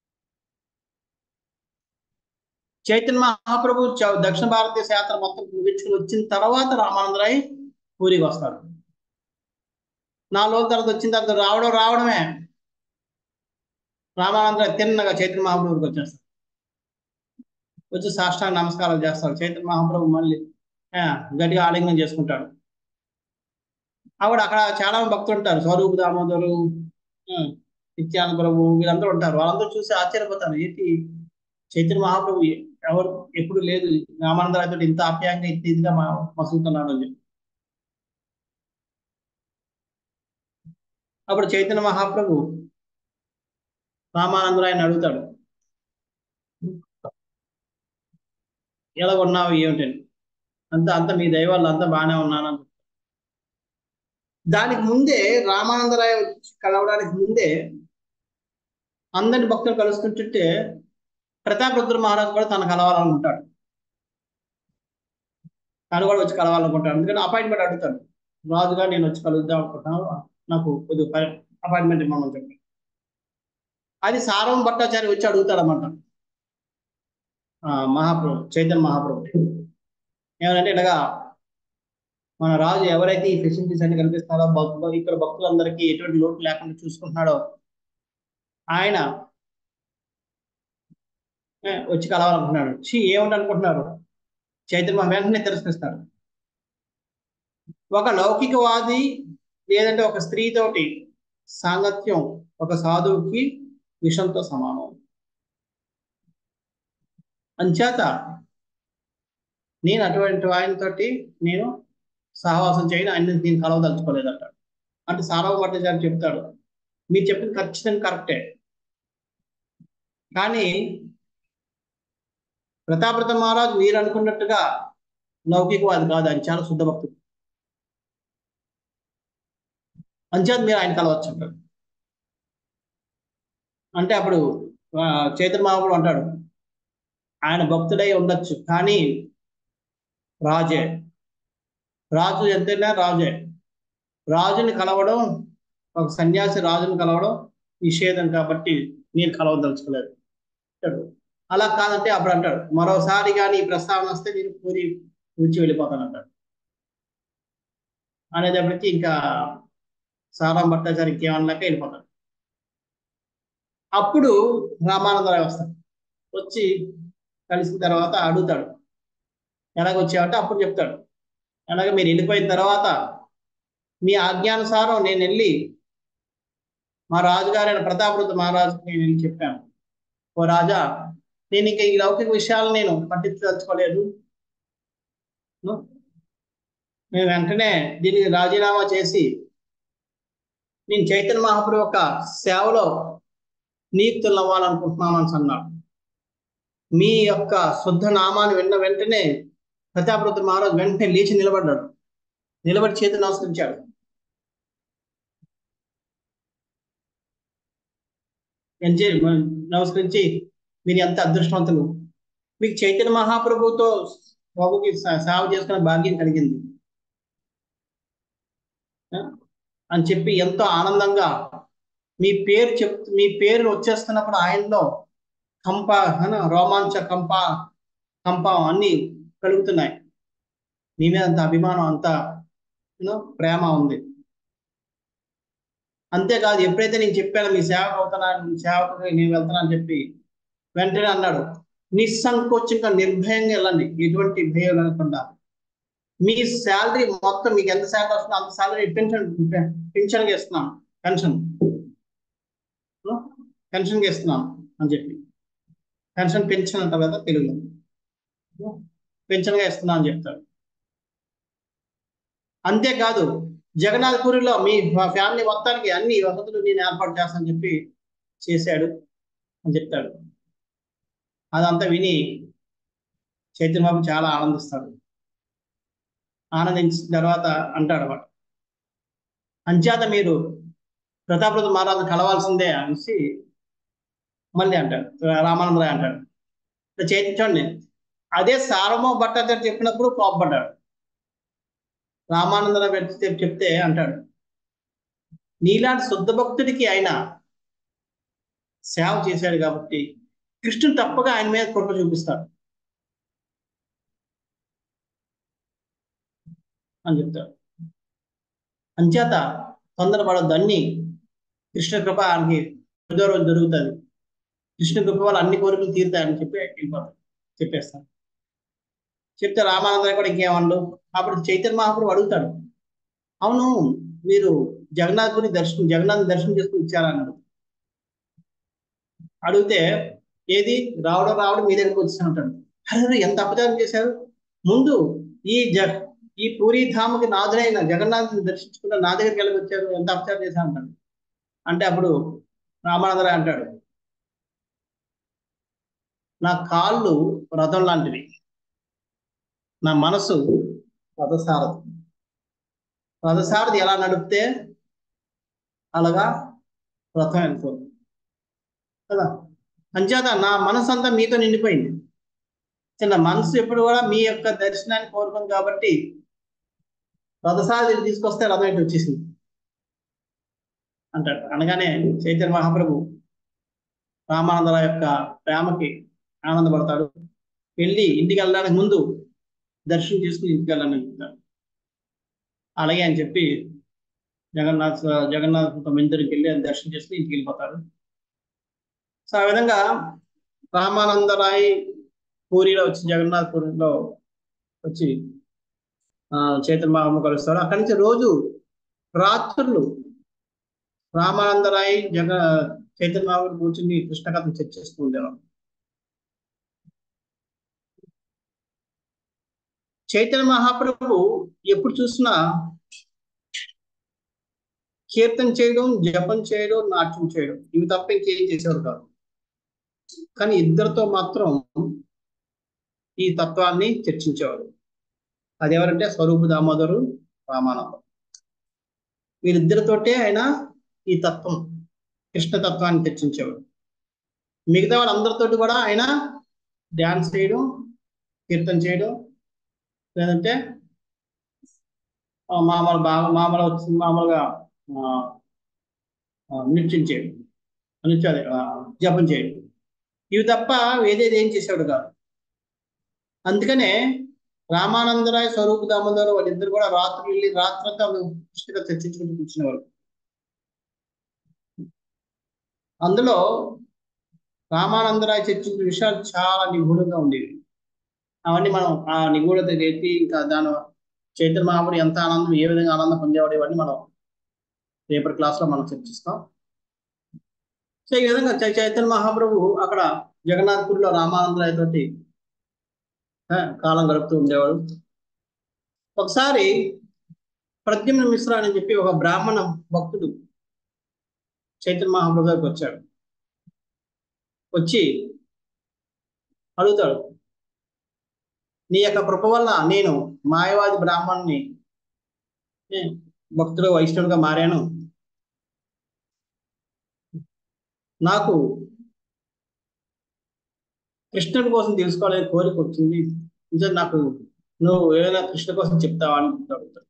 Speaker 1: చైతన్య మహాప్రభు చ- దక్షిణ భారతదేశ యాత్ర మొత్తం ముగించుకుని వచ్చిన తర్వాత రామానందరాయ్ పూరికి వస్తాడు నాలుగు రోజుల తర్వాత వచ్చిన తర్వాత రావడం రావడమే రామానందరాయ్ తిన్నగా చైతన్య మహాప్రభుకి వచ్చేస్తాడు వచ్చి సాష్టాంగ నమస్కారాలు చేస్తాడు చైతన్య మహాప్రభు మళ్ళీ ఆ, గట్టిగా ఆలింగనం చేసుకుంటాడు ఆవిడ అక్కడ చాలా మంది భక్తులు ఉంటారు స్వరూప్ దామోదరు ఆ, నిత్యానంద ప్రభు వీళ్ళందరూ ఉంటారు వాళ్ళందరూ చూసి ఆశ్చర్యపోతారు ఏంటి చైతన్య మహాప్రభు ఎవరు ఎప్పుడు లేదు రామానందరాయతో ఇంత ఆప్యాయంగా ఇంత ఇదిగా మా మసులుతున్నాడు అని చెప్పి అప్పుడు చైతన్య మహాప్రభు రామానందరాయని అడుగుతాడు ఎలా ఉన్నావు ఏమిటని అంత అంత మీ దయ వల్ల అంతా బాగానే ఉన్నాను అని దానికి ముందే రామానందరాయ వచ్చి కలవడానికి ముందే అందరి భక్తులు కలుస్తుంటుంటే ప్రతాపరుద్ర మహారాజు కూడా తను కలవాలనుకుంటాడు తను కూడా వచ్చి కలవాలనుకుంటాడు అందుకని అపాయింట్మెంట్ అడుగుతాడు రాజుగా నేను వచ్చి కలుద్దాం అనుకుంటున్నాను నాకు కొద్దిగా అపాయింట్మెంట్ ఇవ్వమని చెప్పి అది సారం భట్టాచారి వచ్చి అడుగుతాడు అన్నమాట మహాప్రభు చైతన్య మహాప్రభు ఏమనంటే ఇలాగా మన రాజు ఎవరైతే ఈ ఫెసిలిటీస్ అన్ని కల్పిస్తున్నాడో భక్తులు ఇక్కడ భక్తులందరికీ ఎటువంటి లోటు లేకుండా చూసుకుంటున్నాడో ఆయన ఏ, వచ్చి కలవాలనుకుంటున్నాడు చీ ఏమిటి అనుకుంటున్నారు చైతన్య మహా వెంటనే తిరస్కరిస్తాడు ఒక లౌకికవాది లేదంటే ఒక స్త్రీతోటి సాంగత్యం ఒక సాధువుకి విషంతో సమానం అంచేత నేను అటువంటి ఆయనతోటి నేను సహవాసం చేయను ఆయన నేను కలవదలుచుకోలేదంట అంటే సారవ భట్టాచారి చెప్తాడు మీరు చెప్పింది ఖచ్చితంగా కరెక్టే కానీ ప్రతాపృత మహారాజు మీరు అనుకున్నట్టుగా లౌకికవాది కాదు ఆయన చాలా శుద్ధ భక్తుడు అంచేత మీరు ఆయన కలవచ్చు అంటాడు అంటే అప్పుడు ఆ, చైతన్య మహాపుడు అంటాడు ఆయన భక్తుడై ఉండొచ్చు కానీ రాజే రాజు ఎంతైనా రాజే రాజుని కలవడం ఒక సన్యాసి రాజుని కలవడం నిషేధం కాబట్టి నేను కలవదలుచుకోలేదు అంటాడు. అలా కాదంటే అప్పుడు అంటాడు మరోసారి కానీ ఈ ప్రస్తావన వస్తే నేను పూరి విడిచి వెళ్ళిపోతాను అంటాడు అనేటప్పటికి ఇంకా సారాం భట్టాచారి ఇంకేమన్నాక వెళ్ళిపోతాడు అప్పుడు రామానందరావు వస్తాడు వచ్చి కలిసిన తర్వాత అడుగుతాడు ఎలాగొచ్చావంటే అప్పుడు చెప్తాడు అలాగే మీరు వెళ్ళిపోయిన తర్వాత మీ ఆజ్ఞానుసారం నేను వెళ్ళి మా రాజుగారైన ప్రతాపరుద్ర మహారాజుకి నేను వెళ్ళి చెప్పాను ఓ రాజా నేను ఇంకా ఈ లౌకిక విషయాలు నేను పట్టించదలుచుకోలేదు ను? నేను వెంటనే దీనికి రాజీనామా చేసి నేను చైతన్య మహాప్రభు యొక్క సేవలో నియుక్తులు అవ్వాలనుకుంటున్నాను అని అన్నాడు మీ యొక్క శుద్ధ నామాన్ని విన్న వెంటనే ప్రతాపరుద్ర మహారాజు వెంటనే లేచి నిలబడ్డాడు నిలబడి చేతులు నమస్కరించాడు ఎంచే నమస్కరించి మీరు ఎంత అదృష్టవంతులు మీకు చైతన్య మహాప్రభుతో ప్రభుకి స- సేవ చేసుకునే భాగ్యం కలిగింది ఆ? అని చెప్పి ఎంతో ఆనందంగా మీ పేరు చెప్ మీ పేరు వచ్చేస్తున్నప్పుడు ఆయనలో కంప హన, రోమాంచ కంప కంప అన్ని కలుగుతున్నాయి మీ మీద అంత అభిమానం అంత యూనో ప్రేమ ఉంది అంతేకాదు ఎప్పుడైతే నేను చెప్పానో మీ సేవకు అవుతున్నాను మీ సేవకు నేను వెళ్తానని చెప్పి వెంటనే అన్నాడు నిస్సంకోచంగా నిర్భయంగా వెళ్ళండి ఎటువంటి భయం లేకుండా మీ శాలరీ మొత్తం మీకు ఎంత శాలరీ వస్తుందో అంత శాలరీ పెన్షన్ పెన్షన్గా ఇస్తున్నాను పెన్షన్ పెన్షన్గా ఇస్తున్నాను అని చెప్పి పెన్షన్ పెన్షన్ అంటారు కదా తెలుగులో పెన్షన్గా ఇస్తున్నాను అని చెప్తాడు అంతేకాదు జగన్నాథపురిలో మీ ఫ్యామిలీ మొత్తానికి అన్ని వసతులు నేను ఏర్పాటు చేస్తానని చెప్పి చేశాడు అని చెప్తాడు అదంతా విని చైతన్య బాబు చాలా ఆనందిస్తాడు ఆనందించిన తర్వాత అంటాడు అన్నమాట అంచేత మీరు ప్రతాపరుద్ర మహారాజు కలవాల్సిందే అనేసి మళ్ళీ అంటాడు రామానందరాయ్ అంటాడు చైతన్య అదే సారమో భట్టాచార్య చెప్పినప్పుడు కోపడ్డాడు రామానందన చెప్- చెప్తే అంటాడు నీలాంటి శుద్ధ భక్తుడికి ఆయన సేవ చేశాడు కాబట్టి కృష్ణుడు తప్పగా ఆయన మీద కృప చూపిస్తాడు అని చెప్తాడు అంచేత తొందరపడద్దు అన్ని కృష్ణ కృప ఆయనకి ఏదో రోజు జరుగుతుంది కృష్ణ కృప వల్ల అన్ని కోరికలు తీరుతాయని చెప్పి వెళ్ళిపోతాడు చెప్పేస్తాను చెప్తే రామానందరావు కూడా ఇంకేమండు అప్పుడు చైతన్య మహాప్రభు అడుగుతాడు అవును మీరు జగన్నాథుని దర్శనం జగన్నాథ్ దర్శనం చేసుకుని ఇచ్చారన్నాడు అడిగితే ఏది రావడం రావడం మీ దగ్గరికి వచ్చాను అంటాడు అరే ఎంత అపచారం చేశారు ముందు ఈ జ ఈ పూరి ధామకి నాదుడైన జగన్నాథుని దర్శించుకున్న నా దగ్గరికి వెళ్ళి వచ్చారు ఎంత అపచారం చేశారు అంటాడు అంటే అప్పుడు రామానందరావు అంటాడు నా కాళ్ళు రథం లాంటివి నా మనసు రథసారథి రథసారథి ఎలా నడిపితే అలాగా రథం వెళ్ళిపోతుంది కదా అంచేత నా మనసు అంతా మీతో నిండిపోయింది చిన్న మనసు ఎప్పుడు కూడా మీ యొక్క దర్శనాన్ని కోరుకుంది కాబట్టి రథసారథి తీసుకొస్తే రథం ఇటు వచ్చేసింది అంటాడు అనగానే చైతన్య మహాప్రభు రామానందరావు యొక్క ప్రేమకి ఆనందపడతాడు వెళ్ళి ఇంటికి వెళ్ళడానికి ముందు దర్శనం చేసుకుని ఇంటికి వెళ్ళాలని చెప్తాడు అలాగే అని చెప్పి జగన్నాథ్ జగన్నాథ్ మందిరికి వెళ్ళి ఆయన దర్శనం చేసుకుని ఇంటికి వెళ్ళిపోతారు సో ఆ విధంగా రామానందరాయ్ పూరిలో వచ్చి జగన్నాథ్ పూరిలో వచ్చి ఆ, చైతన్య మహాము కలుస్తాడు అక్కడి నుంచి రోజు రాత్రులు రామానందరాయ్ జగ చైతన్య మహాము కూర్చుని కృష్ణ కథను చర్చిస్తూ ఉండేవారు చైతన్య మహాప్రభు ఎప్పుడు చూసినా కీర్తన చేయడం జపం చేయడం నాట్యం చేయడం ఇవి తప్ప ఇంకేం చేసేవారు కాదు కానీ ఇద్దరితో మాత్రం ఈ తత్వాన్ని చర్చించేవారు అది ఎవరంటే స్వరూపు దామోదరు రామానందం వీరిద్దరితోటే ఆయన ఈ తత్వం కృష్ణ తత్వాన్ని చర్చించేవాడు మిగతా వాళ్ళందరితోటి కూడా ఆయన డ్యాన్స్ చేయడం కీర్తన చేయడం లేదంటే ఆ, మామూలు బాగా మామూలు వచ్చి మామూలుగా ఆ, ఆ, నృత్యం చేయడం నృత్యం అదే, ఆ, జపం చేయడం ఇవి తప్ప వేరేది ఏం చేసేవాడు కాదు అందుకనే రామానందరాయ స్వరూప దామోదరు వాళ్ళిద్దరు కూడా రాత్రి వెళ్ళి రాత్రంతా వాళ్ళు పుస్తకం చర్చించుకుంటూ కూర్చునేవారు అందులో రామానందరాయ చర్చించిన విషయాలు చాలా నిగూఢంగా ఉండేవి అవన్నీ మనం ఆ నిగూఢత ఎత్తి ఇంకా దాని చైతన్య మహాపురి ఎంత ఆనందం ఏ విధంగా ఆనందం పొందేవాడు ఇవన్నీ మనం రేపటి క్లాస్ లో మనం చర్చిస్తాం సో ఈ విధంగా చై- చైతన్య మహాప్రభు అక్కడ జగన్నాథ్పూర్లో రామానందరాయ తోటి ఆ, కాలం గడుపుతూ ఉండేవాడు ఒకసారి ప్రద్యుమ్న మిశ్ర అని చెప్పి ఒక బ్రాహ్మణ భక్తుడు చైతన్య మహాప్రభు దగ్గరికి వచ్చాడు వచ్చి అడుగుతాడు నీ యొక్క కృప వల్ల నేను మాయవాది బ్రాహ్మణ్ణి ఏ, భక్తుడు వైష్ణవుడిగా మారాను నాకు కృష్ణుడి కోసం తెలుసుకోవాలని కోరిక వచ్చింది నిజం నాకు నువ్వు ఏదైనా కృష్ణ కోసం చెప్తావా అని అడుగుతాడు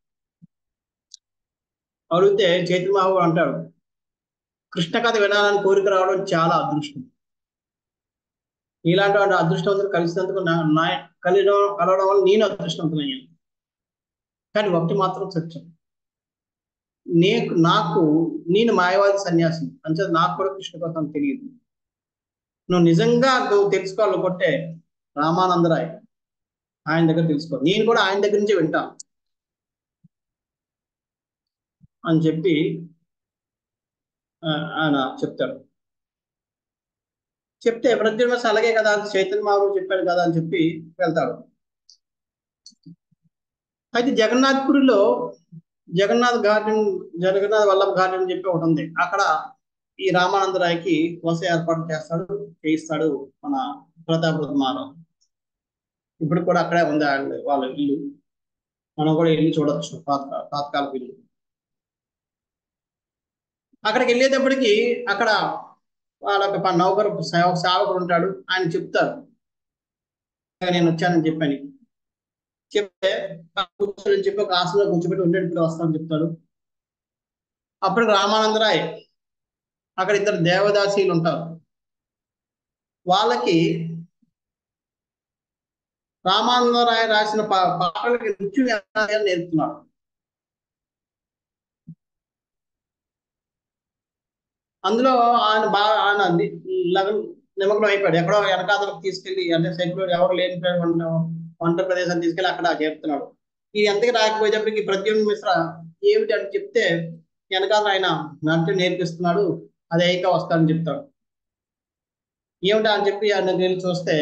Speaker 1: అడిగితే చైతన్య మహాబాబు అంటాడు కృష్ణ కథ వినాలని కోరిక రావడం చాలా అదృష్టం ఇలాంటి వాడు అదృష్టవంతులు కలిసినందుకు నా నా కలియడం కలవడం వల్ల నేను అదృష్టవంతులయ్యాను కానీ ఒకటి మాత్రం సత్యం నే నాకు నేను మాయవాది సన్యాసి అంటే నాకు కూడా కృష్ణ కోసం తెలియదు నువ్వు నిజంగా నువ్వు తెలుసుకోవాలనుకుంటే రామానందరాయ్ ఆయన దగ్గర తెలుసుకో నేను కూడా ఆయన దగ్గర నుంచే వింటాను అని చెప్పి ఆ, ఆయన చెప్తాడు చెప్తే ప్రద్యుమ్న అలాగే కదా అని చైతన్య మహారాజు చెప్పాడు కదా అని చెప్పి వెళ్తాడు అయితే జగన్నాథ్పురిలో జగన్నాథ్ గార్డెన్ జగన్నాథ్ వల్లభ్ గార్డెన్ అని చెప్పి ఒకటి ఉంది అక్కడ ఈ రామానందరాయకి వస ఏర్పాటు చేస్తాడు చేయిస్తాడు మన ప్రతాప మహారాజు ఇప్పుడు కూడా అక్కడే ఉంది ఆయన వాళ్ళ ఇల్లు మనం కూడా వెళ్ళి చూడొచ్చు పాత పాతకాలపు ఇల్లు అక్కడికి వెళ్ళేటప్పటికి అక్కడ వాళ్ళ ఒక నౌకరు సేవ- సేవకుడు ఉంటాడు ఆయన చెప్తారు నేను వచ్చానని చెప్పాను చెప్తే కూర్చోని చెప్పి ఒక ఆసనలో కూర్చోబెట్టి ఉండేటప్పుడు వస్తానని చెప్తాడు అప్పుడు రామానందరాయ్ అక్కడ ఇద్దరు దేవదాసీలు ఉంటారు వాళ్ళకి రామానందరాయ రాసిన పా- పాటలకి నృత్యం ఎలా చేయాలో నేర్పుతున్నాడు అందులో ఆయన బాగా ఆయన ని- లగన్ నిమగ్నం అయిపోయాడు ఎక్కడో వెనకాతలకు తీసుకెళ్లి అంటే సైకిల్ ఎవరు లేని ప్ర- వంట వంట ప్రదేశాన్ని తీసుకెళ్లి అక్కడ చేస్తున్నాడు ఇది ఎంతకి రాకపోయేటప్పటికి ప్రద్యుమ్న మిశ్ర ఏమిటి అని చెప్తే వెనకాల ఆయన నాట్యం నేర్పిస్తున్నాడు అది అయ్యాక వస్తానని చెప్తాడు ఏమిటా అని చెప్పి ఆయన వెళ్ళి చూస్తే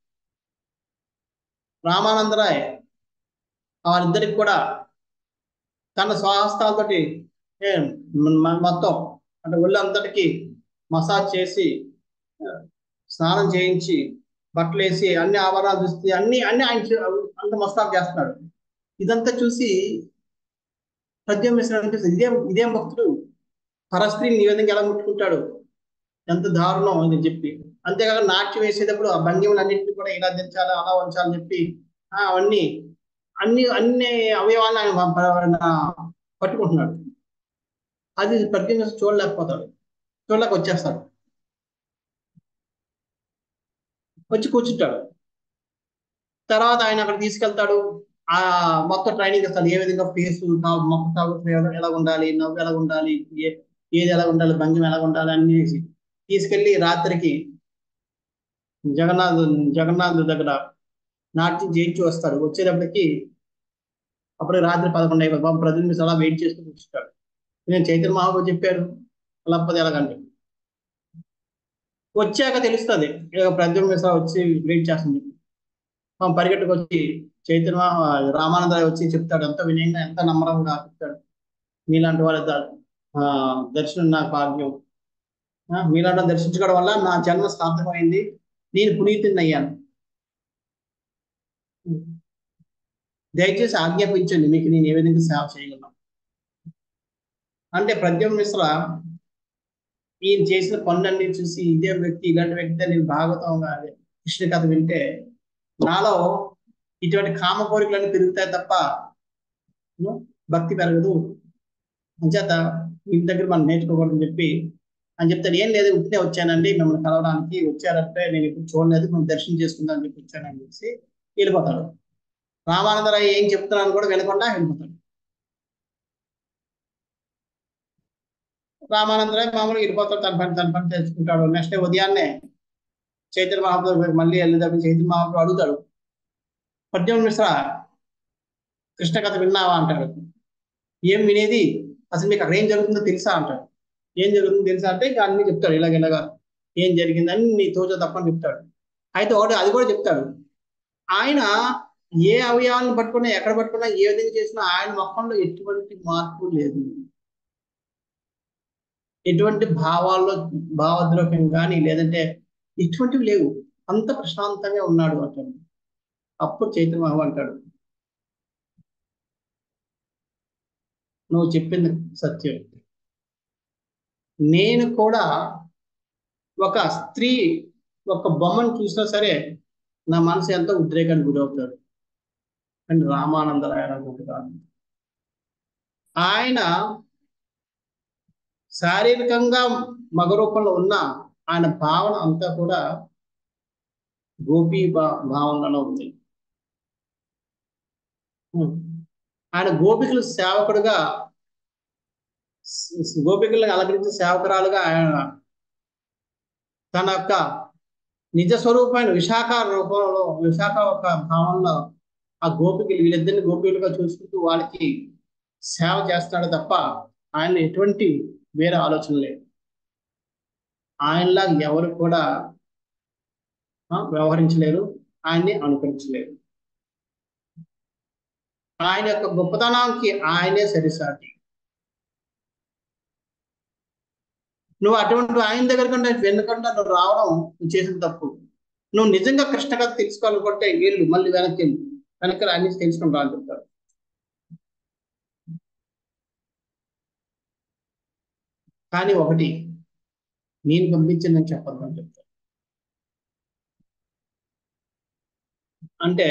Speaker 1: రామానందరాయ్ వారిద్దరికి కూడా తన స్వహస్తాలతోటి ఏ, మ- మొత్తం అంటే ఒళ్ళు అంతటికి మసాజ్ చేసి ఆ, స్నానం చేయించి బట్టలు వేసి అన్ని ఆభరణాలు చూసి అన్ని అన్ని ఆయన చే- అంత మస్తాబ్ చేస్తున్నాడు ఇదంతా చూసి ప్రద్యుమ్న మిశ్ర అనిపిస్తుంది ఇదేం ఇదేం భక్తుడు పరస్త్రీని ఈ విధంగా ఎలా ముట్టుకుంటాడు ఎంత దారుణం అని చెప్పి అంతేకాక నాట్యం వేసేటప్పుడు ఆ భంగిమలన్నింటినీ కూడా ఇలా దించాలి అలా ఉంచాలని చెప్పి ఆ, అవన్నీ అన్ని అన్ని అవయవాలను ఆయన ప- ప- ఆయన పట్టుకుంటున్నాడు అది ప్రతి చూడలేకపోతాడు చూడలేక వచ్చేస్తాడు వచ్చి కూర్చుంటాడు తర్వాత ఆయన అక్కడ తీసుకెళ్తాడు ఆ మొత్తం ట్రైనింగ్ ఇస్తాడు ఏ విధంగా ఫేస్ మొక్క తాగుతూ ఎలా ఉండాలి నవ్వు ఎలా ఉండాలి ఏ ఏది ఎలా ఉండాలి భంగిమ ఎలా ఉండాలి అన్ని చేసి తీసుకెళ్లి రాత్రికి జగన్నాథ్ జగన్నాథ్ దగ్గర నాట్యం చేయించి వస్తాడు వచ్చేటప్పటికి అప్పుడు రాత్రి పదకొండు అయిపోయి బాబు ప్రతి నిమిషం అలా వెయిట్ చేస్తూ కూర్చుంటాడు నేను చైతన్య మహాబాబు చెప్పారు లేకపోతే ఎలాగంటే వచ్చాక తెలుస్తుంది ప్రద్యుమ్న మిశ్రా వచ్చి వెయిట్ చేస్తుంది పాపం పరిగెట్టుకు వచ్చి చైతన్య మహా- రామానందరాయ్ వచ్చి చెప్తాడు ఎంత వినయంగా ఎంత నమ్మరంగా చెప్తాడు మీలాంటి వాళ్ళ ద- ఆ, దర్శనం నాకు భాగ్యం ఆ, మీలాంటి వాళ్ళని దర్శించుకోవడం వల్ల నా జన్మ సార్థకమైంది నేను పునీతుని అయ్యాను దయచేసి ఆజ్ఞాపించండి మీకు నేను ఏ విధంగా సేవ చేయగలను అంటే ప్రద్యుమ్న మిశ్ర ఈయన చేసిన పనులన్నీ చూసి ఇదే వ్యక్తి ఇలాంటి వ్యక్తి నేను భాగవతం అదే కృష్ణ కథ వింటే నాలో ఇటువంటి కామ కోరికలన్నీ పెరుగుతాయి తప్ప ఉం, భక్తి పెరగదు అంచేత ఇంటి దగ్గర మనం నేర్చుకోకూడదని చెప్పి అని చెప్తాడు ఏం లేదు ఉట్టినే వచ్చానండి మిమ్మల్ని కలవడానికి వచ్చారంటే నేను ఇప్పుడు చూడలేదు మేము దర్శనం చేసుకుందాం అని చెప్పి వచ్చానని చెప్పి వెళ్ళిపోతాడు రామానందరావు ఏం చెప్తున్నాను కూడా వినకుండా వెళ్ళిపోతాడు రామానందరావు మామూలుగా వెళ్ళిపోతాడు తన పని తన పని తెచ్చుకుంటాడు నెక్స్ట్ డే ఉదయాన్నే చైతన్య మహాప్రభు మళ్ళీ వెళ్ళేటప్పుడు చైతన్య మహాప్రభు అడుగుతాడు పద్యం మిశ్ర కృష్ణ కథ విన్నావా అంటాడు ఏం వినేది అసలు మీకు అక్కడ ఏం జరుగుతుందో తెలుసా అంటాడు ఏం జరుగుతుందో తెలుసా అంటే ఇంకా అన్ని చెప్తాడు ఇలాగ ఇలాగా ఏం జరిగింది అని నీ తోచ తప్పని చెప్తాడు అయితే ఒకటి అది కూడా చెప్తాడు ఆయన ఏ అవయవాలను పట్టుకున్నా ఎక్కడ పట్టుకున్నా ఏ విధంగా చేసినా ఆయన మొహంలో ఎటువంటి మార్పు లేదు ఎటువంటి భావాల్లో భావద్రోహం కానీ లేదంటే ఎటువంటివి లేవు అంత ప్రశాంతంగా ఉన్నాడు అంటాడు అప్పుడు చైతన్య మహారాజు అంటాడు నువ్వు చెప్పింది సత్యం నేను కూడా ఒక స్త్రీ ఒక బొమ్మను చూసినా సరే నా మనసు ఎంతో ఉద్రేకానికి గురవుతాడు అని రామానందరాయ అనుకుంటున్నాను ఆయన శారీరకంగా మగ రూపంలో ఉన్న ఆయన భావన అంతా కూడా గోపీ భా భావనలో ఉంది ఉం. ఆయన గోపికలు సేవకుడుగా స- స- గోపికలను అలంకరించే సేవకురాలుగా ఆయన తన యొక్క నిజ స్వరూపమైన విశాఖ రూపంలో విశాఖ యొక్క భావంలో ఆ గోపికలు వీళ్ళిద్దరిని గోపికలుగా చూసుకుంటూ వాళ్ళకి సేవ చేస్తున్నాడు తప్ప ఆయన ఎటువంటి వేరే ఆలోచన లేదు ఆయనలా ఎవరు కూడా ఆ, వ్యవహరించలేరు ఆయన్ని అనుకరించలేరు ఆయన యొక్క గొప్పతనానికి ఆయనే సరిసాటి నువ్వు అటువంటి ఆయన దగ్గర కంటే వెనుకంటే నువ్వు రావడం నువ్వు చేసిన తప్పు నువ్వు నిజంగా కృష్ణ కథ తెలుసుకోవాలనుకుంటే వెళ్ళు మళ్ళీ వెనక్కి వెళ్ళు వెనక్కి అన్ని తెలుసుకుని రా అని చెప్తారు కానీ ఒకటి నేను పంపించిందని చెప్పదు అని చెప్తారు అంటే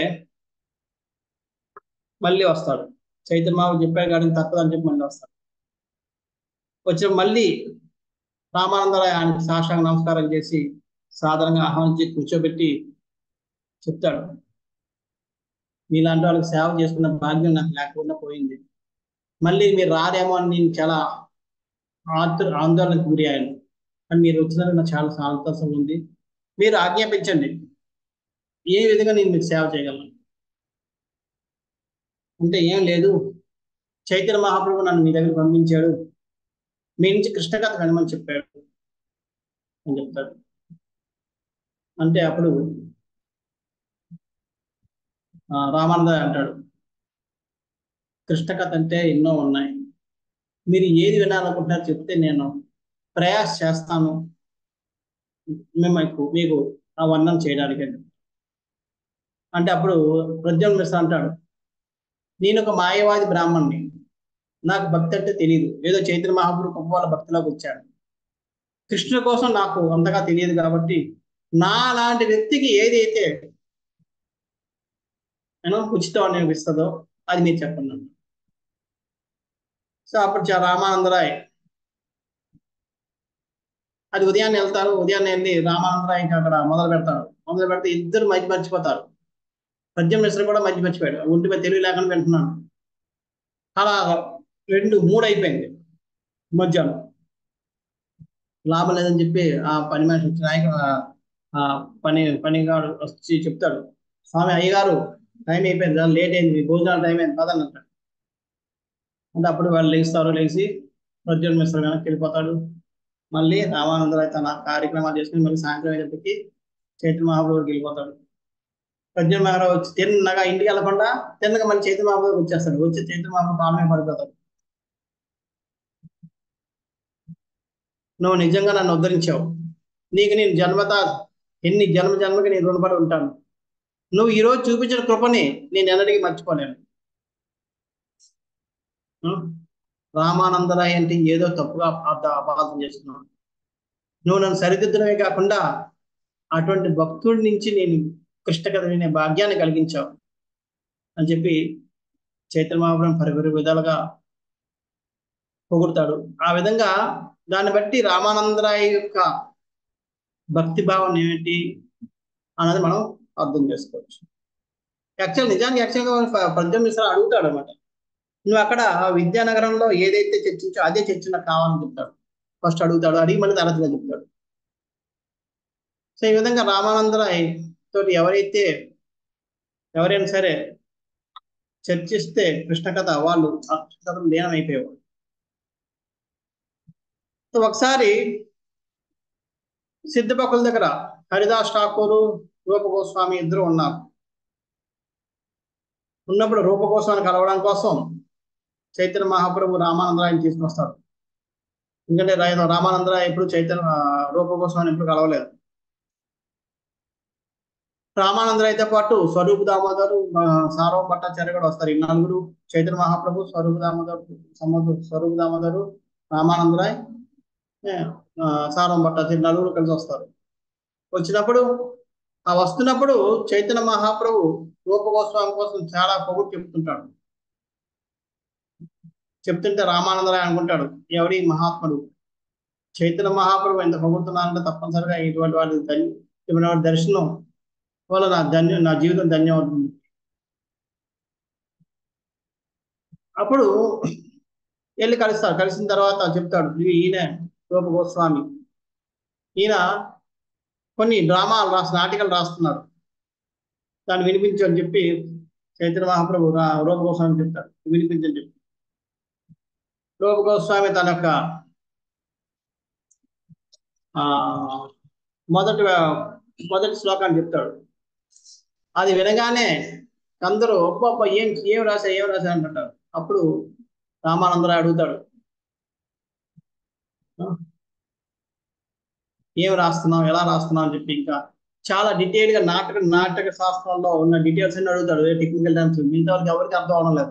Speaker 1: మళ్ళీ వస్తాడు చైతన్య మహాప్రభు చెప్పాడు కానీ తప్పదని చెప్పి మళ్ళీ వస్తాడు వచ్చిన మళ్ళీ రామానందరాయ ఆయనకి సాష్టాంగ నమస్కారం చేసి సాధారణంగా ఆహ్వానించి కూర్చోబెట్టి చెప్తాడు మీలాంటి వాళ్ళకి సేవ చేసుకున్న భాగ్యం నాకు లేకుండా పోయింది మళ్ళీ మీరు రారేమో అని నేను చాలా ఆతృ ఆందోళనకు గురి అయ్యాను కానీ మీరు వచ్చినందుకు నాకు చాలా సంతోషం ఉంది మీరు ఆజ్ఞాపించండి ఏ విధంగా నేను మీకు సేవ చేయగలను అంటే ఏం లేదు చైతన్య మహాప్రభు నన్ను మీ దగ్గర పంపించాడు మీ నుంచి కృష్ణ కథ కనమని చెప్పాడు అని చెప్తాడు అంటే అప్పుడు ఆ, రామానంద అంటాడు కృష్ణ కథ అంటే ఎన్నో ఉన్నాయి మీరు ఏది వినాలనుకుంటున్నారో చెప్తే నేను ప్రయాస చేస్తాను మీకు మీకు ఆ వర్ణం చేయడానికి అని. అంటే అప్పుడు ప్రజ్వల్ మిశ్ర అంటాడు నేను ఒక మాయవాది బ్రాహ్మణ్ణి నాకు భక్తి అంటే తెలియదు ఏదో చైతన్య మహాపురు గొప్ప వాళ్ళ భక్తిలోకి వచ్చాడు కృష్ణుడి కోసం నాకు అంతగా తెలియదు కాబట్టి నా లాంటి వ్యక్తికి ఏదైతే నేను ఉచితం అని అనిపిస్తుందో అది మీరు చెప్పండి అన్నాడు. సో అప్పుడు చ- రామానందరాయ్ అది ఉదయాన్నే వెళ్తారు ఉదయాన్నే వెళ్ళి రామానందరాయ్ ఇంకా అక్కడ మొదలు పెడతాడు మొదలు పెడితే ఇద్దరు మధ్య మర్చిపోతారు పద్యం మిశ్ర కూడా మధ్య మర్చిపోయాడు ఒంటి మీద తెలివి లేకుండా వింటున్నాడు అలా రెండు మూడు అయిపోయింది మధ్యాహ్నం లాభం లేదని చెప్పి ఆ పని మనిషి వచ్చి నాయకు ఆ- ఆ పని పనిగాడు వచ్చి చెప్తాడు స్వామి అయ్యగారు టైం అయిపోయింది చాలా లేట్ అయింది మీ భోజనాలు టైం అయింది పదండి అంటాడు అంటే అప్పుడు వాళ్ళు లేస్తారు లేచి ప్రజ్వల్ మిశ్ర వెనక్కి వెళ్ళిపోతాడు మళ్ళీ రామానందరాయ్ తన కార్యక్రమాలు చేసుకుని మళ్ళీ సాయంత్రం అయ్యేటప్పటికి చైతన్య మహాప్రభుకి వెళ్ళిపోతాడు ప్రజ్వల్ మహారావు వచ్చి తిన్నగా ఇంటికి వెళ్ళకుండా తిన్నగా మళ్ళీ చైతన్య మహాప్రభుకి వచ్చేస్తాడు వచ్చి చైతన్య మహాప్రభు కాలమే పడిపోతాడు నువ్వు నిజంగా నన్ను ఉద్ధరించావు నీకు నేను జన్మత ఎన్ని జన్మ జన్మకి నేను రుణపడి ఉంటాను నువ్వు ఈ రోజు చూపించిన కృపని నేను ఎన్నటికీ మర్చిపోలేను ఉం? రామానందరాయ్ అంటే ఏదో తప్పుగా అర్థ- అపార్థం చేస్తున్నావు నువ్వు నన్ను సరిదిద్దడమే కాకుండా అటువంటి భక్తుడి నుంచి నేను కృష్ణ కథ వినే భాగ్యాన్ని కలిగించావు అని చెప్పి చైతన్య మహాపురం పరిపరి విధాలుగా పొగుడతాడు ఆ విధంగా దాన్ని బట్టి రామానందరాయ్ యొక్క భక్తి భావం ఏమిటి అన్నది మనం అర్థం చేసుకోవచ్చు యాక్చువల్ నిజానికి యాక్చువల్గా ప్రజ్ఞ మిశ్ర అడుగుతాడు అనమాట నువ్వు అక్కడ విద్యానగరంలో ఏదైతే చర్చించో అదే చర్చ నాకు కావాలని చెప్తాడు ఫస్ట్ అడుగుతాడు అడిగి మళ్ళీ తర్వాతగా చెప్తాడు సో ఈ విధంగా రామానందరాయ్ తోటి ఎవరైతే ఎవరైనా సరే చర్చిస్తే కృష్ణ కథ వాళ్ళు ఆ కృష్ణ కథలు లీనమైపోయేవారు సో ఒకసారి సిద్ధపకుల దగ్గర హరిదాస్ ఠాకూరు రూపగోస్వామి ఇద్దరు ఉన్నారు ఉన్నప్పుడు రూపగోస్వామిని కలవడం కోసం చైతన్య మహాప్రభు రామానందరాయని తీసుకొస్తారు ఎందుకంటే రా- రామానందరాయ ఎప్పుడు చైతన్య రూపగోస్వామిని ఎప్పుడు కలవలేదు రామానందరాయతో పాటు స్వరూప్ దామోదరు ఆ, సార్వం భట్టాచార్య కూడా వస్తారు ఈ నలుగురు చైతన్య మహాప్రభు స్వరూప్ దామోదరు సముద్ర స్వరూప్ దామోదరు రామానందరాయ్ ఏ, ఆ, సార్వం భట్టాచార్య నలుగురు కలిసి వస్తారు వచ్చినప్పుడు ఆ వస్తున్నప్పుడు చైతన్య మహాప్రభు రూపగోస్వామి కోసం చాలా పొగుడు చెప్తుంటాడు చెప్తుంటే రామానందరాయ్ అనుకుంటాడు ఎవరి మహాత్ముడు చైతన్య మహాప్రభు ఎంత పొగుడుతున్నారంటే తప్పనిసరిగా ఇటువంటి వాటి ధన్య ఇటువంటి వాటి దర్శనం వల్ల నా ధన్యం నా జీవితం ధన్యం అవుతుంది అప్పుడు వెళ్ళి కలుస్తాడు కలిసిన తర్వాత చెప్తాడు "ఇవి ఈయన రూప గోస్వామి ఈయన కొన్ని డ్రామాలు రాసి నాటికలు రాస్తున్నారు దాన్ని వినిపించు అని చెప్పి చైతన్య మహాప్రభు రా రూప గోస్వామి చెప్తాడు వినిపించని చెప్పి రూప గోస్వామి తన యొక్క ఆ మొదటి మొదటి శ్లోకాన్ని చెప్తాడు అది వినగానే అందరూ ఒప్ప ఏం ఏం రాశా ఏం రాశా అంటుంటారు అప్పుడు రామానందరావు అడుగుతాడు ఏం రాస్తున్నావు ఎలా రాస్తున్నావు అని చెప్పి ఇంకా చాలా డీటెయిల్ గా నాటక నాటక శాస్త్రంలో ఉన్న డీటెయిల్స్ అన్ని అడుగుతాడు టెక్నికల్ టర్మ్స్ మిగతా వాళ్ళకి ఎవరికి అర్థం అవడం లేదు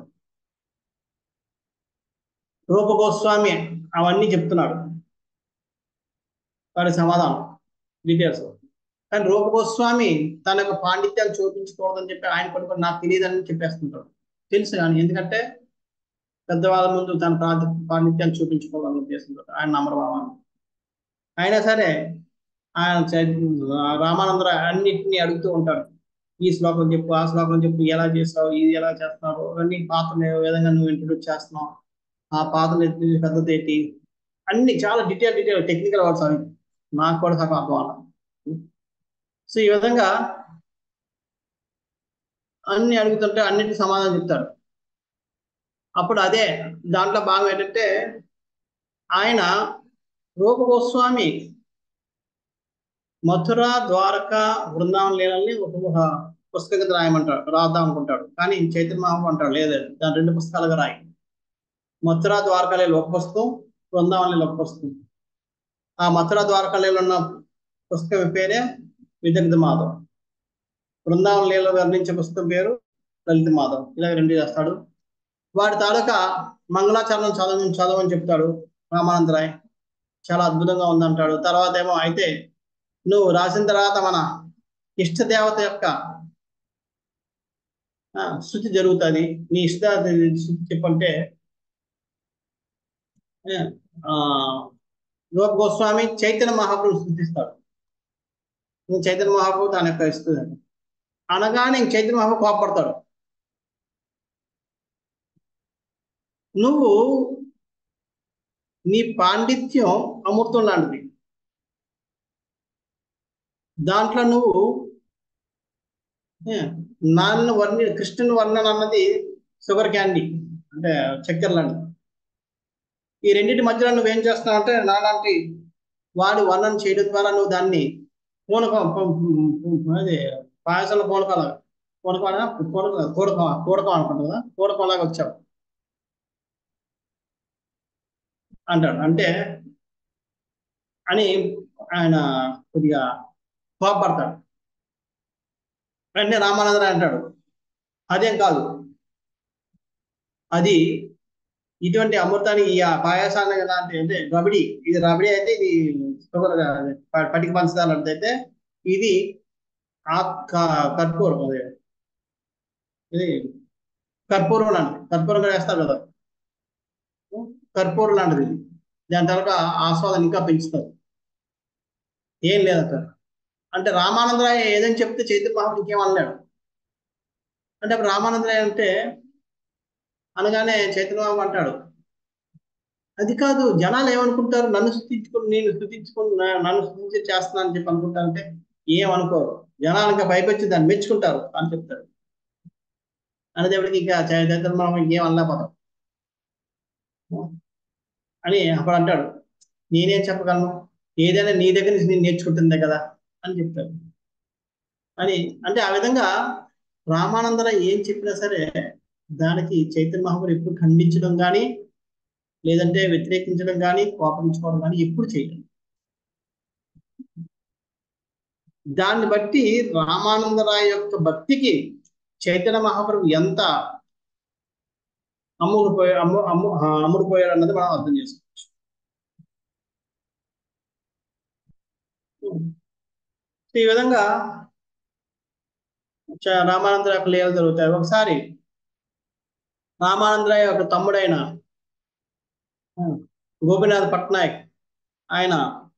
Speaker 1: రూప గోస్వామి అవన్నీ చెప్తున్నాడు వాడి సమాధానం డీటెయిల్స్ కానీ రూపగోస్వామి తన యొక్క పాండిత్యాన్ని చూపించకూడదని చెప్పి ఆయన కొన్ని కొన్ని నాకు తెలియదని చెప్పేస్తుంటాడు తెలుసు కానీ ఎందుకంటే పెద్దవాళ్ళ ముందు తన ప్రాంత పాండిత్యాన్ని చూపించుకోవాలని ఉద్దేశంతో ఆయన నమ్మరబాబు అయినా సరే ఆయన చ- రామానందర అన్నిటిని అడుగుతూ ఉంటాడు ఈ శ్లోకం చెప్పు ఆ శ్లోకం చెప్పు ఎలా చేస్తావు ఇది ఎలా చేస్తున్నావు అన్ని పాత్రలు ఏ విధంగా నువ్వు ఇంట్రొడ్యూస్ చేస్తున్నావు ఆ పాత్రలు ఎత్తి పెద్దది ఏంటి అన్ని చాలా డీటెయిల్ డీటెయిల్ టెక్నికల్ వర్డ్స్ అవి నాకు కూడా సగం అర్థం అవ్వాలి సో ఈ విధంగా అన్ని అడుగుతుంటే అన్నిటికీ సమాధానం చెప్తాడు అప్పుడు అదే దాంట్లో భాగం ఏంటంటే ఆయన రూపగోస్వామి మథుర ద్వారక బృందావన లీలల్ని ఒక ఒక పుస్తకం కింద రాయమంటాడు రాద్దాం అనుకుంటాడు కానీ చైతన్య మహాప్రభు అంటాడు లేదు దాని రెండు పుస్తకాలుగా రాయి మథుర ద్వారకా లీల ఒక పుస్తకం బృందావన లీల ఒక పుస్తకం ఆ మథుర ద్వారకా లీల ఉన్న పుస్తకం పేరే విదగ్ధ మాధవ్ బృందావన లీల వర్ణించే పుస్తకం పేరు లలిత మాధవ్ ఇలా రెండు చేస్తాడు వాడి తాలూకా మంగళాచరణం చదవ చదవని చెప్తాడు రామానందరాయ్ చాలా అద్భుతంగా ఉందంటాడు తర్వాత ఏమో అయితే నువ్వు రాసిన తర్వాత మన ఇష్ట దేవత యొక్క ఆ, శృతి జరుగుతుంది నీ ఇష్ట దేవత శృతి చెప్పంటే ఏ, ఆ రూప గోస్వామి చైతన్య మహాప్రభు శృతిస్తాడు నువ్వు చైతన్య మహాప్రభు తన యొక్క ఇస్తుంది అనగానే ఇంక చైతన్య మహాప్రభు కోపడతాడు నువ్వు నీ పాండిత్యం అమృతం లాంటిది దాంట్లో నువ్వు ఏ, నన్ను వర్ణి కృష్ణుని వర్ణన అన్నది షుగర్ క్యాండీ అంటే చక్కెర లాంటిది ఈ రెండింటి మధ్యలో నువ్వేం చేస్తున్నావు అంటే నాలాంటి వాడి వర్ణన చేయడం ద్వారా నువ్వు దాన్ని పూనకం అదే పాయసంలో పూనకాల పూనకాల పూనక కూడకం కూడకం అనుకుంటా కదా కూడకం లాగా వచ్చావు అంటాడు అంటే అని ఆయన కొద్దిగా కోపడతాడు వెంటనే రామానందరాయ్ అంటాడు అదేం కాదు అది ఇటువంటి అమృతానికి ఈ ఆ పాయాసాన్ని లాంటి అంటే రబడి ఇది రబడి అయితే ఇది షుగర్ కాదు. ప- పటిక పంచదార లాంటిది అయితే ఇది ఆ క- కర్పూరం అదే ఇది కర్పూరం లాంటిది కర్పూరం కూడా వేస్తారు కదా కర్పూరం లాంటిది ఇది. దాని తర్వాత ఆస్వాదన ఇంకా పెంచుతారు ఏం లేదు అక్కడ అంటే రామానందరాయ ఏదని చెప్తే చైతన్య మహాప్రభు ఇంకేం అనలేడు అంటే అప్పుడు రామానందరాయ అంటే అనగానే చైతన్య మహాప్రభు అంటాడు అది కాదు జనాలు ఏమనుకుంటారు నన్ను స్థుతించుకుని నేను స్థుతించుకుని నా- నన్ను స్థుతించి చేస్తున్నాను అని చెప్పి అనుకుంటారంటే ఏమనుకోరు జనాలు ఇంకా పైకొచ్చి దాన్ని మెచ్చుకుంటారు అని చెప్తాడు అనేటప్పటికి ఇంకా చైతన్య మహాప్రభు ఇంకేం అనలేకపోతాం అని అప్పుడు అంటాడు నేనేం చెప్పగలను ఏదైనా నీ దగ్గర నుంచి నేను నేర్చుకుంటుందే కదా అని చెప్తాడు అని అంటే ఆ విధంగా రామానందర ఏం చెప్పినా సరే దానికి చైతన్య మహాపురు ఎప్పుడు ఖండించడం కానీ లేదంటే వ్యతిరేకించడం కానీ కోపించుకోవడం కానీ ఎప్పుడు చేయడం దాన్ని బట్టి రామానందరాయ యొక్క భక్తికి చైతన్య మహాప్రభు ఎంత అమ్ముడుపోయా అమ్ము అమ్ము ఆ, అమ్ముడుపోయాడు అన్నది మనం అర్థం చేసుకోవచ్చు ఈ విధంగా చ- రామానందరాయ యొక్క లీలలు జరుగుతాయి ఒకసారి రామానందరాయ యొక్క తమ్ముడైన ఆ, గోపినాథ్ పట్నాయక్ ఆయన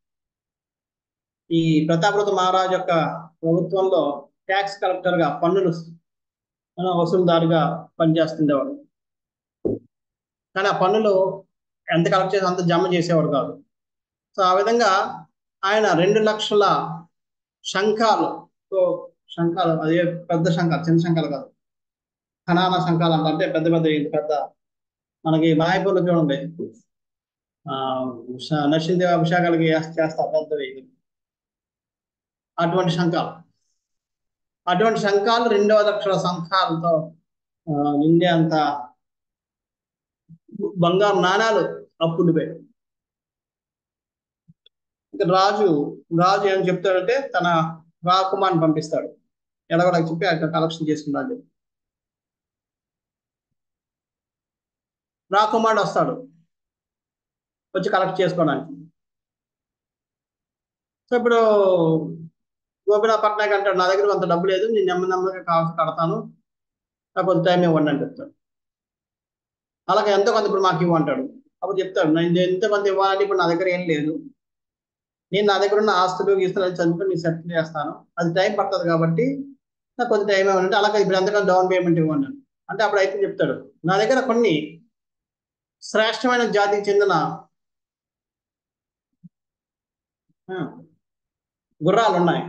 Speaker 1: ఈ ప్రతాపరుత మహారాజు యొక్క ప్రభుత్వంలో ట్యాక్స్ కలెక్టర్ గా పన్నులు ఆ, వసూలుదారుగా పనిచేస్తుండేవాడు కానీ ఆ పన్నులు ఎంత కలెక్ట్ చేసి అంత జమ చేసేవాడు కాదు సో ఆ విధంగా ఆయన రెండు లక్షల శంఖాలు సో శంఖాలు అదే పెద్ద శంఖాలు చిన్న శంఖాలు కాదు ఖనాన శంఖాలు అంట అంటే పెద్ద పెద్ద ఇంత పెద్ద మనకి మాయపూర్లు చూడండి ఆ ఉష- నరసింహదేవ అభిషేకాలకి చేస్త- చేస్తారు పెద్దవి అటువంటి శంఖాలు అటువంటి శంఖాలు రెండవ లక్షల శంఖాలతో ఆ, నిండే అంత బంగారు నాణాలు అప్పుండిపోయాయి ఇక రాజు రాజు ఏం చెప్తాడంటే తన రాకుమార్ని పంపిస్తాడు ఎలాగోలా చెప్పి అక్కడ కలెక్షన్ చేసుకున్నాడు రాకుమారుడు వస్తాడు వచ్చి కలెక్ట్ చేసుకోవడానికి సో ఇప్పుడు గోపినాథ్ పట్నాయక్ అంటాడు నా దగ్గర అంత డబ్బు లేదు నేను నెమ్మది నెమ్మదిగా కావాల్సి కడతాను నాకు కొంత టైం ఇవ్వండి అని చెప్తాడు అలాగే ఎంతో కొంత ఇప్పుడు మాకు ఇవ్వంటాడు అప్పుడు చెప్తాడు నేను ఎంత కొంత ఇవ్వాలంటే ఇప్పుడు నా దగ్గర ఏం లేదు నేను నా దగ్గర ఉన్న ఆస్తులు గీస్తులు అన్ని చదువుకొని నేను సెటిల్ చేస్తాను అది టైం పడుతుంది కాబట్టి నాకు కొంత టైం ఇవ్వండి అలాగే ఇప్పుడు ఎంతకన్నా డౌన్ పేమెంట్ ఇవ్వండి అంటే అప్పుడు అయితే చెప్తాడు నా దగ్గర కొన్ని శ్రేష్టమైన జాతికి చెందిన ఆ, గుర్రాలు ఉన్నాయి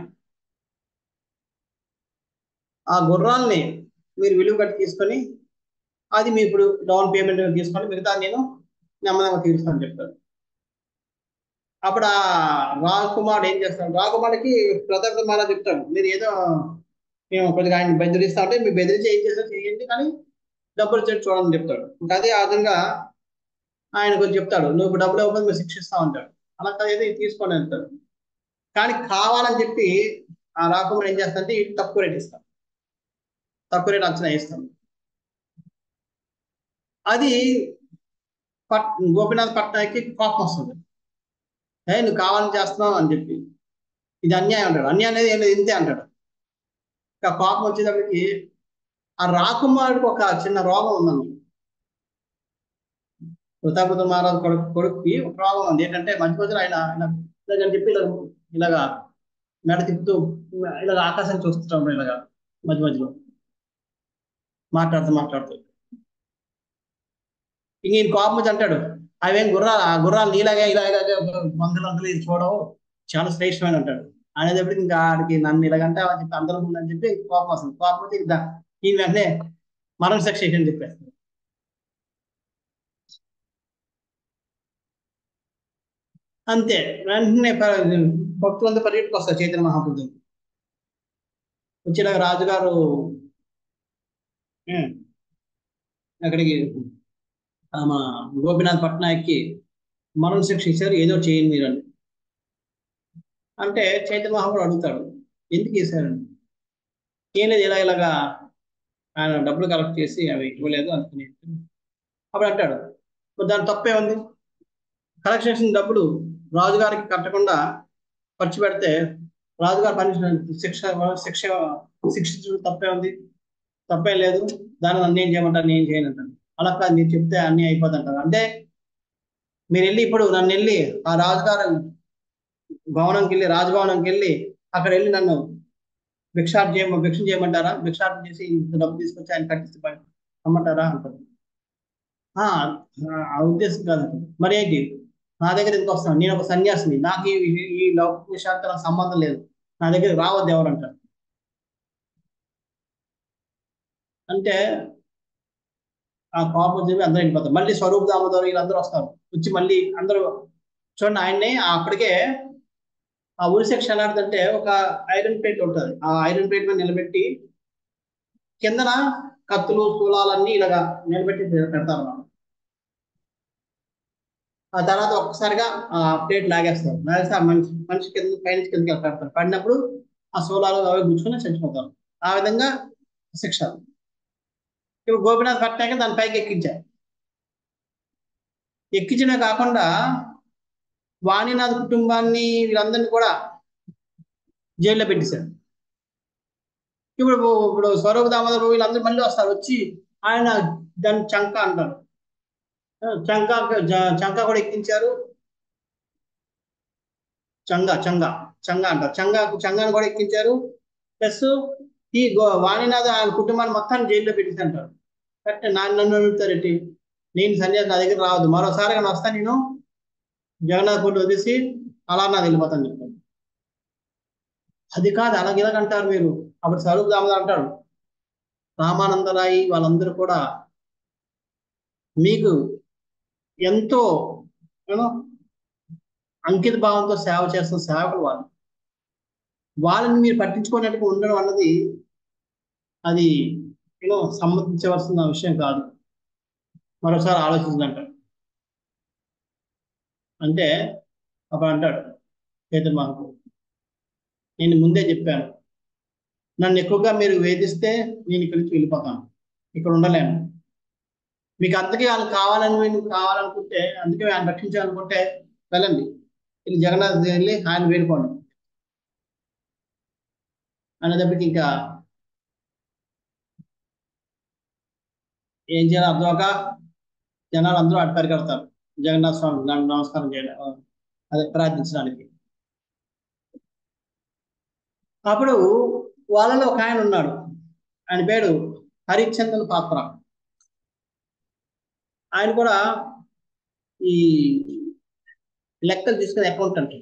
Speaker 1: ఆ గుర్రాల్ని మీరు విలువ కట్టి తీసుకొని అది మీ ఇప్పుడు డౌన్ పేమెంట్ తీసుకొని మిగతా నేను నెమ్మదిగా తీరుస్తాను చెప్తాడు అప్పుడు ఆ రాకుమార్ ఏం చేస్తాడు రాకుమార్కి ప్రతాప్ మాల చెప్తాడు మీరు ఏదో మేము కొద్దిగా ఆయన బెదిరిస్తా ఉంటే మీ బెదిరించి ఏం చేస్తారో చేయండి కానీ డబ్బులు చెట్టు చూడని చెప్తాడు ఇంకా అదే ఆ విధంగా ఆయన కొంచెం చెప్తాడు నువ్వు ఇప్పుడు డబ్బులు ఇవ్వకపోతే మీరు శిక్షిస్తా ఉంటాడు అలా కాదు ఏదో ఇది తీసుకొని వెళ్తాడు కానీ కావాలని చెప్పి ఆ రాకుమార్ ఏం చేస్తాడంటే ఇటు తక్కువ రేట్ ఇస్తాడు తక్కువ రేట్ అంచనా ఇస్తాడు అది పట్ గోపీనాథ్ పట్నాయక్కి కోపం వస్తుంది ఏ నువ్వు కావాలని చేస్తున్నావు అని చెప్పి ఇది అన్యాయం అంటాడు అన్యాయం అనేది ఏం లేదు ఇంతే అంటాడు ఇంకా కోపం వచ్చేటప్పటికి ఆ రాకుమారుడికి ఒక చిన్న రోగం ఉందండి ప్రతాపతి మహారాజు కొడుకు కొడుకుకి ఒక రోగం ఉంది ఏంటంటే మధ్య మధ్యలో ఆయన ఆయన ఇలాగని చెప్పి ఇలా ఇలాగా మెడ తిప్పుతూ ఇలాగ ఆకాశం చూస్తుంటాం ఇలాగా మధ్య మధ్యలో మాట్లాడుతూ మాట్లాడుతూ ఇంక ఈయన కోపం వచ్చి అంటాడు అవేం గుర్రాలు ఆ గుర్రాలు నీలాగే ఇలా ఇలాగే వందలు వందలు ఇది చూడవు చాలా శ్రేష్టమైన అంటాడు అనేటప్పటికి ఇంకా ఆడికి నన్ను ఇలాగంటే అని చెప్పి అందరం ఉందని చెప్పి కోపం వస్తుంది కోపం వచ్చి ఇంకా ఈయన వెంటనే మరణ శిక్ష అని చెప్పేస్తాడు అంతే వెంటనే ప- భక్తులంతా పర్యటనకు వస్తారు చైతన్య మహాప్రభు వచ్చేలాగా రాజుగారు ఉం, అక్కడికి ఆ, మన గోపీనాథ్ పట్నాయక్కి మరణ శిక్ష ఇచ్చారు ఏదో చేయండి మీరు అని అంటే చైతన్య మహాప్రభు అడుగుతాడు ఎందుకు చేశారండి ఏం లేదు ఇలా ఇలాగా ఆయన డబ్బులు కలెక్ట్ చేసి అవి ఇవ్వలేదు అనుకుని అప్పుడు అంటాడు మరి దాని తప్పే ఉంది కలెక్ట్ చేసిన డబ్బులు రాజుగారికి కట్టకుండా ఖర్చు పెడితే రాజుగారు పనిష్మెంట్ శిక్ష శిక్ష శిక్షించడం తప్పే ఉంది తప్పే లేదు దాన్ని నన్ను ఏం చేయమంటారు నేను చేయను అంటాను అలా కాదు మీరు చెప్తే అన్ని అయిపోతుంది అంటారు అంటే మీరు వెళ్ళి ఇప్పుడు నన్ను వెళ్ళి ఆ రాజుగారు భవనంకి వెళ్ళి రాజభవనంకి వెళ్ళి అక్కడ వెళ్ళి నన్ను భిక్షాటం చేయమ భిక్ష చేయమంటారా భిక్షాటం చేసి ఇంత డబ్బు తీసుకొచ్చి ఆయన కట్టిస్తే ప- అమ్మంటారా అంటారు ఆ, ఆ ఉద్దేశం కాదు మరి ఏంటి నా దగ్గర ఎందుకు వస్తాను నేను ఒక సన్యాసిని నాకు ఈ ఈ లౌకిక విషయాలతో నాకు సంబంధం లేదు నా దగ్గర రావద్దు ఎవరు అంటారు అంటే ఆ కోపం చెప్పి అందరూ వెళ్ళిపోతారు మళ్ళీ స్వరూప్ దామోదర్ వీళ్ళందరూ వస్తారు వచ్చి మళ్ళీ అందరూ చూడండి ఆయన్ని అప్పటికే ఆ ఉరి శిక్ష ఎలాంటిదంటే ఒక ఐరన్ ప్లేట్ ఉంటుంది ఆ ఐరన్ ప్లేట్ మీద నిలబెట్టి కిందన కత్తులు స్థూలాలన్నీ ఇలాగా నిలబెట్టి పెడతారు అన్నమాట. ఆ తర్వాత ఒక్కసారిగా ఆ ప్లేట్ లాగేస్తారు లాగేస్తే ఆ మనిషి మనిషి కింద పైనుంచి కిందకి పెడతారు పడినప్పుడు ఆ స్థూలాలు అవి గుచ్చుకొని చచ్చిపోతారు ఆ విధంగా శిక్ష ఇప్పుడు గోపినాథ్ పట్నాయక దాని పైకి ఎక్కించారు ఎక్కించడమే కాకుండా వాణినాథ్ కుటుంబాన్ని వీళ్ళందరినీ కూడా జైల్లో పెట్టేశారు ఇప్పుడు ఇప్పుడు స్వరూప దామోదర్ వీళ్ళందరూ మళ్ళీ వస్తారు వచ్చి ఆయన దాన్ని చంక అంటారు ఆ, చంక జ- చంక కూడా ఎక్కించారు చంగ చంగ చంగ అంటారు చంగ చంగాను కూడా ఎక్కించారు ప్లస్ ఈ గో వాణినాథ్ ఆయన కుటుంబాన్ని మొత్తాన్ని జైల్లో పెట్టేసి అంటారు కరెక్ట్ నాన్న నన్ను అడుగుతారు ఏంటి నేను సన్యాసి నా దగ్గర రావద్దు మరోసారి కానీ వస్తా నేను జగన్నాథ్ కోటి వదిలేసి అలా నాది వెళ్ళిపోతాను చెప్పాను అది కాదు అలాగే ఇలాగ అంటారు మీరు అప్పుడు స్వరూప్ దామోదర్ అంటాడు రామానందరాయి వాళ్ళందరూ కూడా మీకు ఎంతో యూనో అంకిత భావంతో సేవ చేస్తున్న సేవకులు వాళ్ళు వాళ్ళని మీరు పట్టించుకున్నట్టుగా ఉండడం అన్నది అది యూనో సమ్మతించవలసిన విషయం కాదు మరోసారి ఆలోచించదంట అంటే అప్పుడు అంటాడు చైతన్య మహాప్రభు నేను ముందే చెప్పాను నన్ను ఎక్కువగా మీరు వేధిస్తే నేను ఇక్కడి నుంచి వెళ్ళిపోతాను ఇక్కడ ఉండలేను మీకు అంతకే వాళ్ళు కావాలని మీరు కావాలనుకుంటే అందుకే ఆయన రక్షించాలనుకుంటే వెళ్ళండి వెళ్ళి జగన్నాథ్ వెళ్ళి ఆయన వేడుకోండి అనేటప్పటికి ఇంకా ఏం చేయాలో అర్థమక జనాలు అందరూ అటు పరిగెడతారు జగన్నాథ స్వామి దానికి నమస్కారం చేయడం అదే ప్రార్థించడానికి అప్పుడు వాళ్ళలో ఒక ఆయన ఉన్నాడు ఆయన పేరు హరిచందన్ పాత్ర ఆయన కూడా ఈ లెక్కలు తీసుకునే అకౌంటెంట్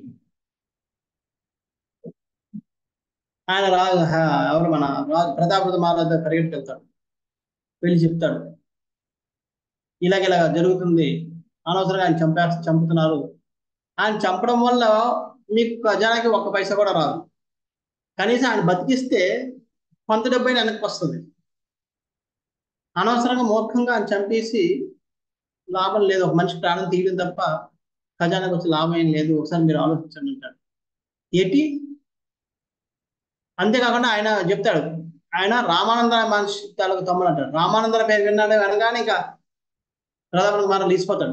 Speaker 1: ఆయన రా హ- ఎవరు మన రాజు ప్రతాపృత మహారాజు దగ్గర పరిగెత్తి వెళ్తాడు వెళ్ళి చెప్తాడు ఇలాగ ఇలాగ జరుగుతుంది అనవసరంగా ఆయన చంపే చంపుతున్నారు ఆయన చంపడం వల్ల మీకు ఖజానాకి ఒక్క పైసా కూడా రాదు కనీసం ఆయన బతికిస్తే కొంత డబ్బు అయినా వెనక్కి వస్తుంది అనవసరంగా మూర్ఖంగా ఆయన చంపేసి లాభం లేదు ఒక మనిషి ప్రాణం తీయడం తప్ప ఖజానాకి వచ్చే లాభం ఏం లేదు ఒకసారి మీరు ఆలోచించండి అంటాడు ఏంటి అంతేకాకుండా ఆయన చెప్తాడు ఆయన రామానంద మనిషి తాలూకు తమ్ముడు అంటాడు రామానందర పేరు విన్నాడు అనగానే ఇంకా ప్రధాన కుమారం లేచిపోతాడు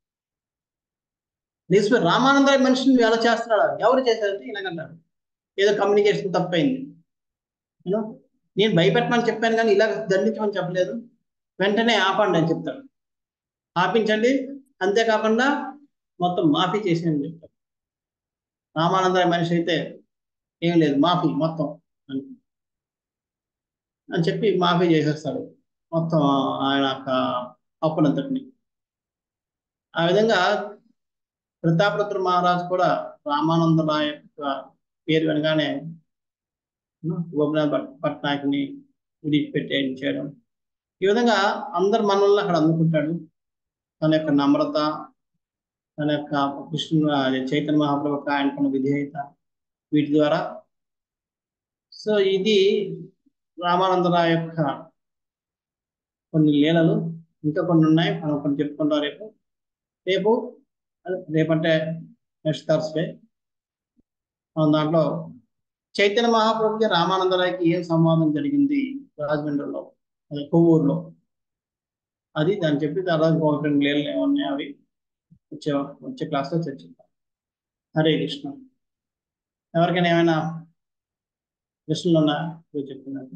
Speaker 1: లేచిపోయి రామానంద మనిషిని నువ్వు ఎలా చేస్తున్నాడు ఎవరు చేశారంటే ఇలాగంటాడు ఏదో కమ్యూనికేషన్ తప్పైంది యూనో నేను భయపెట్టమని చెప్పాను కానీ ఇలా దండించమని చెప్పలేదు వెంటనే ఆపండి అని చెప్తాడు ఆపించండి అంతేకాకుండా మొత్తం మాఫీ చేసేయని చెప్తాడు రామానంద మనిషి అయితే ఏం లేదు మాఫీ మొత్తం అని అని చెప్పి మాఫీ చేసేస్తాడు మొత్తం ఆయన యొక్క అప్పునంతటిని ఆ విధంగా ప్రతాపరుద్ర మహారాజు కూడా రామానందరాయ యొక్క పేరు వినగానే గోపినాథ్ భట్- పట్నాయక్ని విడిచిపెట్టి చేయడం ఈ విధంగా అందరు మనల్ని అక్కడ అందుకుంటాడు తన యొక్క నమ్రత తన యొక్క కృష్ణు అదే చైతన్య మహాప్రభు యొక్క ఆయనకున్న విధేయత వీటి ద్వారా సో ఇది రామానందరాయ యొక్క కొన్ని లీలలు ఇంకా కొన్ని ఉన్నాయి మనం కొన్ని చెప్పుకుంటాం రేపు రేపు అదే రేపంటే నెక్స్ట్ థర్స్డే మనం దాంట్లో చైతన్య మహాప్రభుకి రామానందరాయకి ఏం సంవాదం జరిగింది రాజమండ్రిలో అదే కొవ్వూరులో అది దాన్ని చెప్పి తర్వాత ఒక రెండు లీలలు ఏమన్నాయి అవి వచ్చే వచ్చే క్లాస్లో చర్చిద్దాం హరే కృష్ణ ఎవరికైనా ఏమైనా ప్రశ్నలు ఉన్నా మీరు చెప్తున్నారు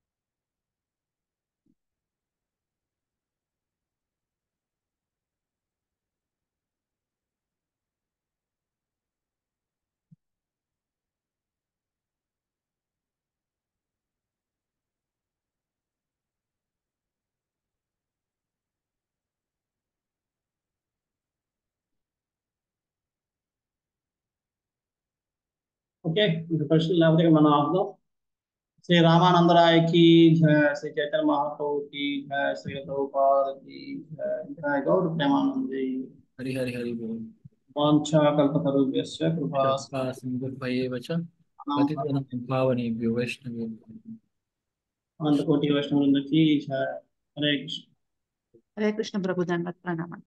Speaker 1: ఓకే ఇంకా ప్రశ్నలు లేకపోతే ఇక మనం ఆపుదాం శ్రీ రామానందరాయ की जय श्री चैतन्य महाप्रभु की जय श्री प्रभुपाद की जय जय गौर प्रेमानंद जी
Speaker 2: हरि हरि हरि बोल
Speaker 1: वाञ्छा कल्पतरुभ्यश्च कृपा
Speaker 2: सिंधुभ्येव च पतितनं पावनेभ्यो वैष्णवेभ्यो
Speaker 1: अनंत कोटि वैष्णव वृंद की जय हरे कृष्ण
Speaker 3: हरे कृष्ण प्रभु दंडवत प्रणाम